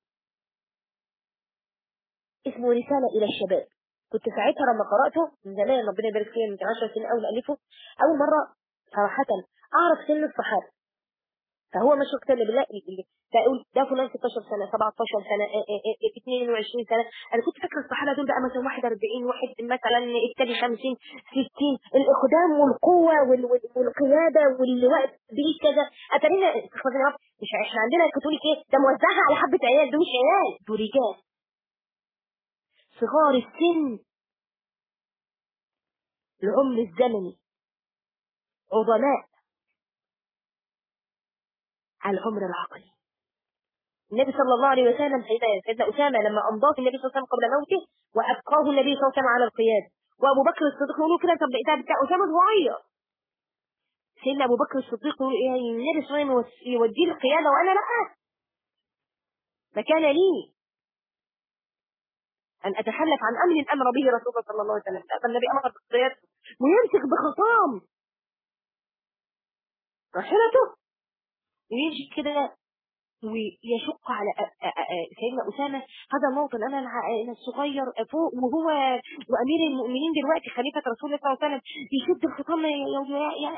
اسمه رسالة إلى الشباب كنت ساعتها لما قرأته من زمان ربنا يبارك فيه من 10 سنين أول ألفه أول مرة صراحة أعرف سن الصحابة فهو مش مكتب بالله اللي تقول ده فلان 16 سنه 17 سنه 22 سنه انا كنت فاكره الصحابه دول بقى مثلا 41 واحد مثلا التاني 50 60 الاقدام والقوه والقياده واللي واقف بيه كذا اتارينا مش احنا عندنا كاثوليك ايه ده موزعها على حبه عيال دول مش عيال دول رجال صغار السن العمر الزمني عظماء على العمر العقلي النبي صلى الله عليه وسلم سيدنا سيدنا أسامة لما أمضاه النبي صلى الله عليه وسلم قبل موته وأبقاه النبي صلى الله عليه وسلم على القيادة وأبو بكر الصديق يقول كده طب ده بتاع أسامة صغير سيدنا أبو بكر الصديق يقول إيه النبي صلى الله عليه وسلم يوديه القيادة وأنا لا ما كان لي أن أتحلف عن أمر أمر به رسول الله صلى الله عليه وسلم فالنبي أمر بالقيادة ويمسك بخصام راحلته ويجي كده ويشق على سيدنا أسامة هذا الموطن أنا الصغير فوق وهو وأمير المؤمنين دلوقتي خليفة رسول الله صلى الله عليه وسلم يشد الخطام يا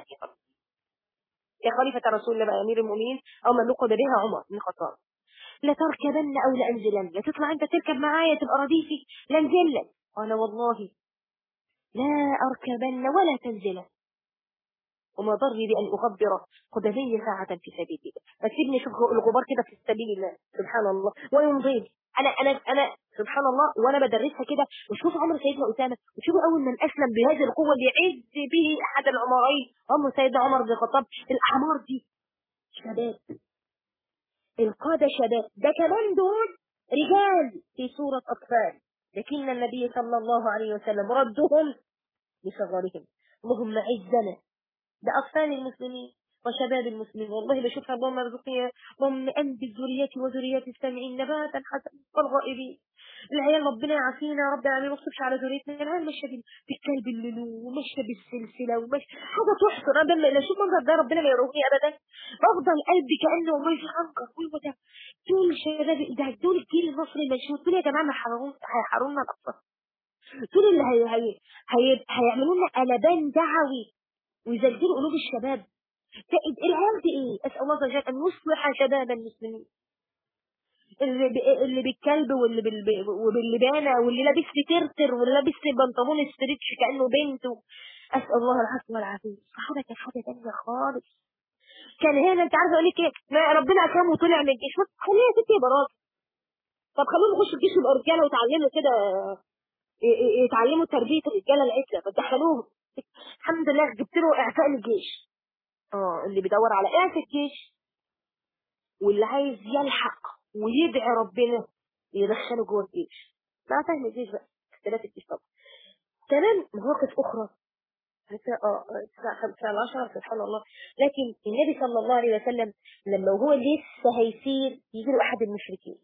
يا خليفة رسول الله أمير المؤمنين أو من لقب بها عمر بن الخطاب لتركبن أو لأنزلن يا تطلع أنت تركب معايا تبقى رديفي لانزل لك قال والله لا أركبن ولا تنزلن وما ضري بأن أغبر قدمي ساعة في سبيل الله فسيبني شوف الغبار كده في سبيل الله سبحان الله ويمضي أنا أنا أنا سبحان الله وأنا بدرسها كده وشوف عمر سيدنا أسامة وشوف أول من أسلم بهذه القوة اللي يعز به أحد العمرين عمر سيدنا عمر بن الخطاب الأعمار دي شباب القادة شباب ده كمان دول رجال في صورة أطفال لكن النبي صلى الله عليه وسلم ردهم لصغارهم اللهم عزنا بأطفال المسلمين وشباب المسلمين والله بشوفها اللهم ارزقني اللهم أنبت ذريتي وذريات السامعين نباتا حسنا والغائبين العيال ربنا يعافينا يا رب يعني ما نصبش على ذريتنا العيال ماشيه بالكلب اللولو وماشيه بالسلسله وماشيه حاجه تحفه انا لما اشوف منظر ده ربنا ما يروحني ابدا بفضل قلبي كانه والله في عنقر هو ده دول شباب ده دول الجيل المصري المشهور دول يا جماعه هيحرمنا الاطفال دول اللي هي هي هي هيعملوا لنا قلبان دعوي ويزلزلوا قلوب الشباب العيال دي ايه اسال الله عز وجل ان يصلح شباب المسلمين اللي ب... اللي بالكلب واللي بال... وباللبانه واللي لابس ترتر واللي لابس بنطلون ستريتش كانه بنت اسال الله العفو والعافيه الصحابه كانت حاجه ثانيه خالص كان هنا انت عارف اقول لك ايه ما ربنا اكرمه وطلع من الجيش خليها ست براءه طب خلوهم يخشوا الجيش يبقوا رجاله ويتعلموا كده يتعلموا تربيه الرجاله العتله فتدخلوهم الحمد لله جبت له اعفاء للجيش اه اللي بيدور على اعفاء الجيش واللي عايز يلحق ويدعي ربنا يدخله جوه الجيش مع فهم الجيش بقى اختلاف الجيش طبعا كمان مواقف أخرى الساعة الساعة 5 سبحان الله لكن النبي صلى الله عليه وسلم لما هو لسه هيسير يجي له أحد المشركين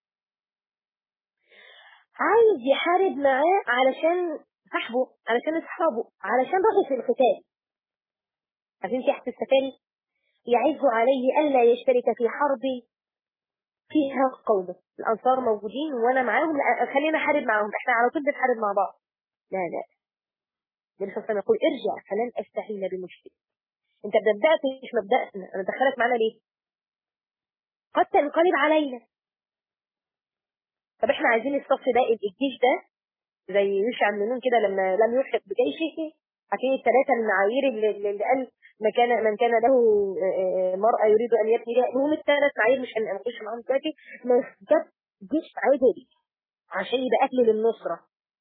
عايز يحارب معاه علشان صاحبه علشان اصحابه علشان رغب في القتال عشان تحت السفاري يعز عليه ألا يشترك في حرب فيها قومه الأنصار موجودين وأنا معاهم لا خلينا حارب معاهم احنا على طول بنحارب مع بعض لا لا النبي صلى الله عليه وسلم يقول ارجع فلن أستعين بمشرك انت بدأت مش مبدأنا انا دخلك معانا ليه قد تنقلب علينا طب احنا عايزين الصف ده الجيش ده زي يوشع بن نون كده لما لم يلحق بجيشه عارفين الثلاثه المعايير اللي, اللي قال من كان من كان له مرأة يريد أن يبني لها هم الثلاث معايير مش هنخش معاهم دلوقتي جاب جيش عدل عشان يبقى أهل للنصرة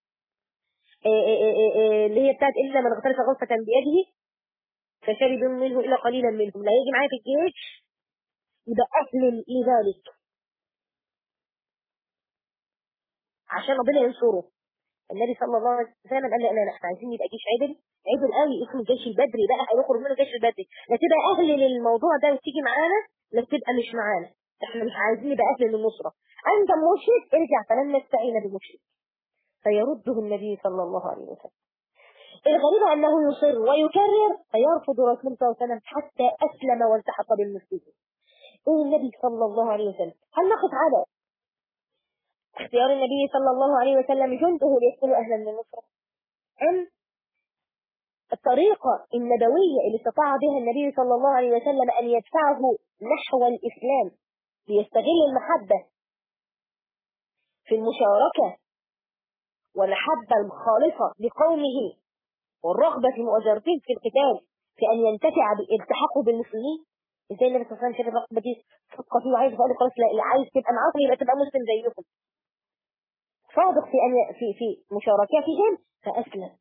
اللي هي بتاعت إلا من اغترف غرفة بيده فشرب منه إلا قليلا منهم لا يجي معايا في الجيش يبقى أهل لذلك عشان ربنا ينصره النبي صلى الله عليه وسلم قال لا لا احنا عايزين يبقى جيش عدل عدل قوي اسمه الجيش البدري بقى هيخرج منه الجيش البدري لا تبقى اهل للموضوع ده وتيجي معانا لا تبقى مش معانا احنا مش عايزين يبقى اهل للنصره انت مشرك ارجع فلن نستعين بمشرك فيرده النبي صلى الله عليه وسلم الغريب انه يصر ويكرر فيرفض رسول الله صلى الله عليه وسلم حتى اسلم والتحق بالمسلمين ايه النبي صلى الله عليه وسلم هل نقف على اختيار النبي صلى الله عليه وسلم جنده ليكونوا أهلا للنصرة أم الطريقة النبوية اللي استطاع بها النبي صلى الله عليه وسلم أن يدفعه نحو الإسلام ليستغل المحبة في المشاركة والمحبة الخالصة لقومه والرغبة في مؤازرتهم في القتال في أن ينتفع بالتحقه بالمسلمين ازاي النبي صلى الله عليه وسلم شاف الرغبة دي صدقة فيه وعايز يقول خلاص لا اللي عايز تبقى معاكم يبقى تبقى مسلم زيكم صادق في أن في في مشاركتهم فأسلم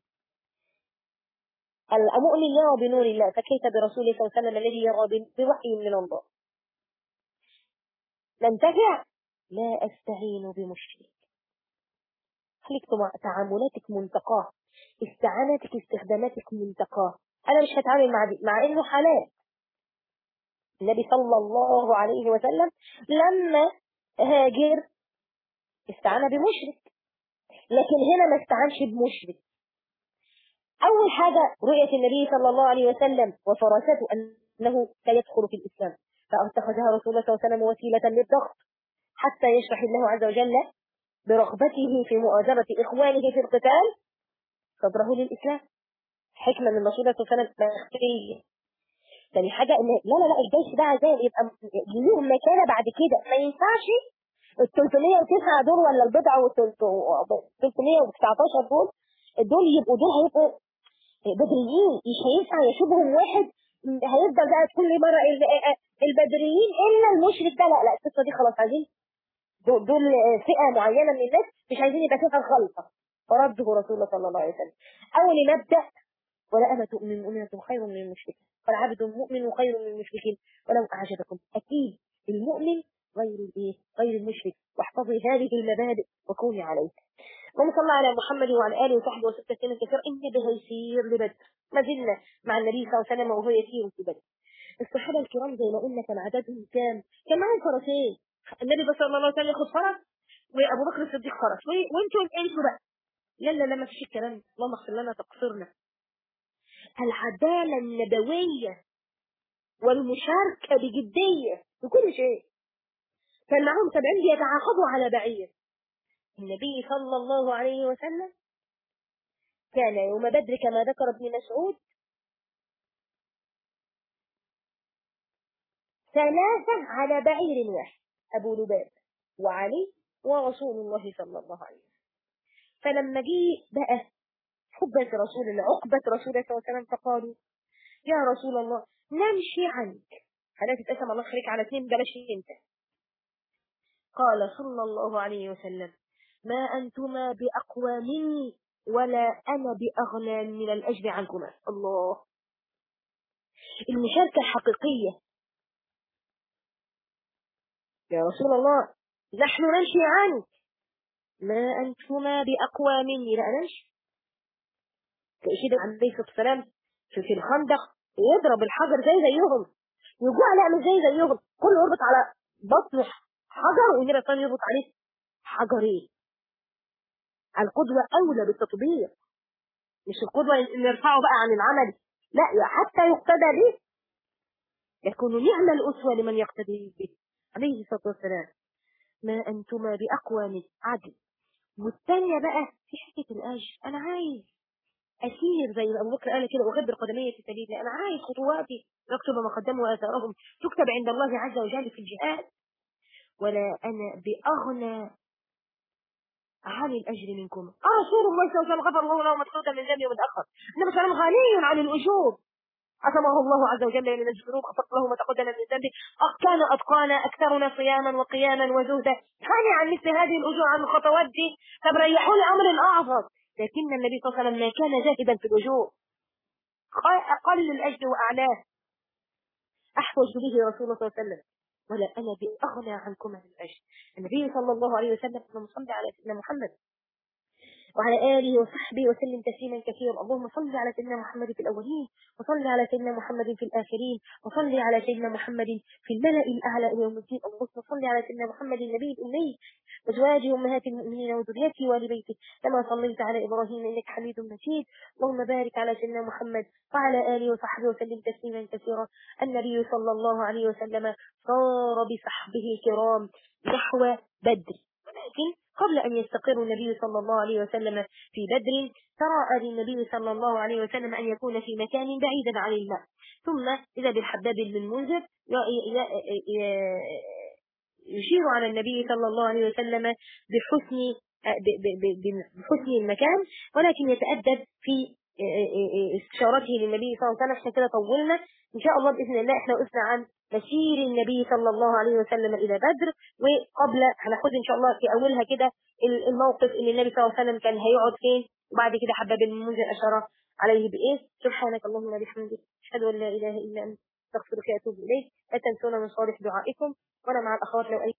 المؤمن يرى بنور الله فكيف برسوله صلى الله عليه وسلم الذي يرى بوحي من الله ننتفع لا أستعين بمشرك خليك تعاملاتك منتقاه استعانتك استخداماتك منتقاه أنا مش هتعامل مع دي مع إنه حلال النبي صلى الله عليه وسلم لما هاجر استعان بمشرك لكن هنا ما استعنش بمشرك أول حاجة رؤية النبي صلى الله عليه وسلم وفراسته أنه سيدخل في الإسلام فاتخذها رسول الله صلى الله عليه وسلم وسيلة للضغط حتى يشرح الله عز وجل برغبته في مؤازرة إخوانه في القتال صدره للإسلام حكمة من رسول الله صلى الله عليه وسلم مخفية ثاني حاجة إن لا لا لا الجيش ده عايزين يبقى ليهم مكانة بعد كده ما ينفعش ال 309 دول ولا البضع وال 319 دول دول يبقوا دول هيبقوا بدريين مش هينفع يشوفهم واحد هيفضل بقى كل مرة البدريين إلا المشرك ده لا لا القصة دي خلاص عايزين دول, دول فئة معينة من الناس مش عايزين يبقى فيها خلطة فرده رسول الله صلى الله عليه وسلم أول مبدأ ولا أمة من مؤمنة خير من المشرك والعبد مؤمن خير من المشركين ولو أعجبكم أكيد المؤمن غير الايه غير المشرك واحفظي هذه المبادئ وكوني عليه اللهم صل على محمد وعلى اله وصحبه وسلم تسليما كثيرا ان به يسير لبدر ما زلنا مع النبي صلى الله عليه وسلم وهو يسير في بدر الصحابه الكرام زي ما قلنا كان عددهم كام كان معاهم فرسين النبي صلى الله عليه وسلم ياخد فرس وابو بكر الصديق فرس وانتوا انتوا بقى لا لا لا ما فيش الكلام اللهم اغفر لنا تقصيرنا العداله النبويه والمشاركه بجديه في كل شيء كان معهم سبعين بيتعاقبوا على بعير النبي صلى الله عليه وسلم كان يوم بدر كما ذكر ابن مسعود ثلاثة على بعير واحد أبو لباب وعلي ورسول الله صلى الله عليه وسلم فلما جه بقى حبة رسول الله عقبة رسول الله صلى الله عليه وسلم فقالوا يا رسول الله نمشي عنك هلا تتقسم الله خليك على اثنين بلاش انت قال صلى الله عليه وسلم ما أنتما بأقوى مني ولا أنا بأغنى من الأجر عنكما الله المشاركة الحقيقية يا رسول الله نحن نمشي عنك ما أنتما بأقوى مني لا نمشي تأشيد عن عليه الصلاة والسلام في الخندق يضرب الحجر زي زيهم يجوع لا مش زي زيهم كله يربط على بطن حجر والنبي صلى الله يربط عليه حجرين القدوة أولى بالتطبيق مش القدوة إن نرفعه بقى عن العمل لا حتى يقتدى به يكون نعم الأسوة لمن يقتدي به عليه الصلاة والسلام ما أنتما بأقوى من عدل والثانية بقى في حتة الأجر أنا عايز أسير زي ما أبو بكر قال كده أغبر قدمي في سبيل الله أنا عايز خطواتي يكتب ما قدموا وآثارهم تكتب عند الله عز وجل في الجهاد ولا أنا بأغنى عن الأجر منكم آه رسول الله صلى الله عليه وسلم غفر الله له ما تقدم من ذنبه ومتأخر النبي صلى الله عليه وسلم غني عن الأجور عصمه الله عز وجل من الذنوب غفر له ما تقدم من ذنبه كان أتقانا أكثرنا صياما وقياما وزهدا غني عن مثل هذه الأجور عن الخطوات دي طب ريحوا لي أمر أعظم لكن النبي صلى الله عليه وسلم ما كان جاهدا في الأجور أقل الأجر وأعلاه أحوج به رسول الله صلى الله عليه وسلم ولا أنا بأغنى عنكم عن الأجر النبي صلى الله عليه وسلم اللهم صل على سيدنا محمد وعلى آله وصحبه وسلم تسليما كثيرا اللهم صل على سيدنا محمد في الأولين وصل على سيدنا محمد في الآخرين وصل على سيدنا محمد في الملأ الأعلى إلى يوم الدين اللهم صل على سيدنا محمد النبي الأمي وأزواجه أمهات المؤمنين وذريته وآل بيته كما صليت على إبراهيم إنك حميد مجيد اللهم بارك على سيدنا محمد وعلى آله وصحبه وسلم تسليما كثيرا النبي صلى الله عليه وسلم صار بصحبه الكرام نحو بدر ولكن قبل أن يستقر النبي صلى الله عليه وسلم في بدر تراءى للنبي صلى الله عليه وسلم أن يكون في مكان بعيدا عن الماء ثم إذا بالحباب بن منذر يشير على النبي صلى الله عليه وسلم بحسن بحسن المكان ولكن يتأدب في استشارته للنبي صلى الله عليه وسلم عشان كده طولنا إن شاء الله بإذن الله إحنا وقفنا عن مسير النبي صلى الله عليه وسلم إلى بدر وقبل هناخد إن شاء الله في أولها كده الموقف إن النبي صلى الله عليه وسلم كان هيقعد فين وبعد كده حباب المنذر أشار عليه بإيه سبحانك اللهم وبحمدك أشهد أن لا إله إلا أنت استغفرك وأتوب إليك لا تنسونا من صالح دعائكم وأنا مع الأخوات لو أي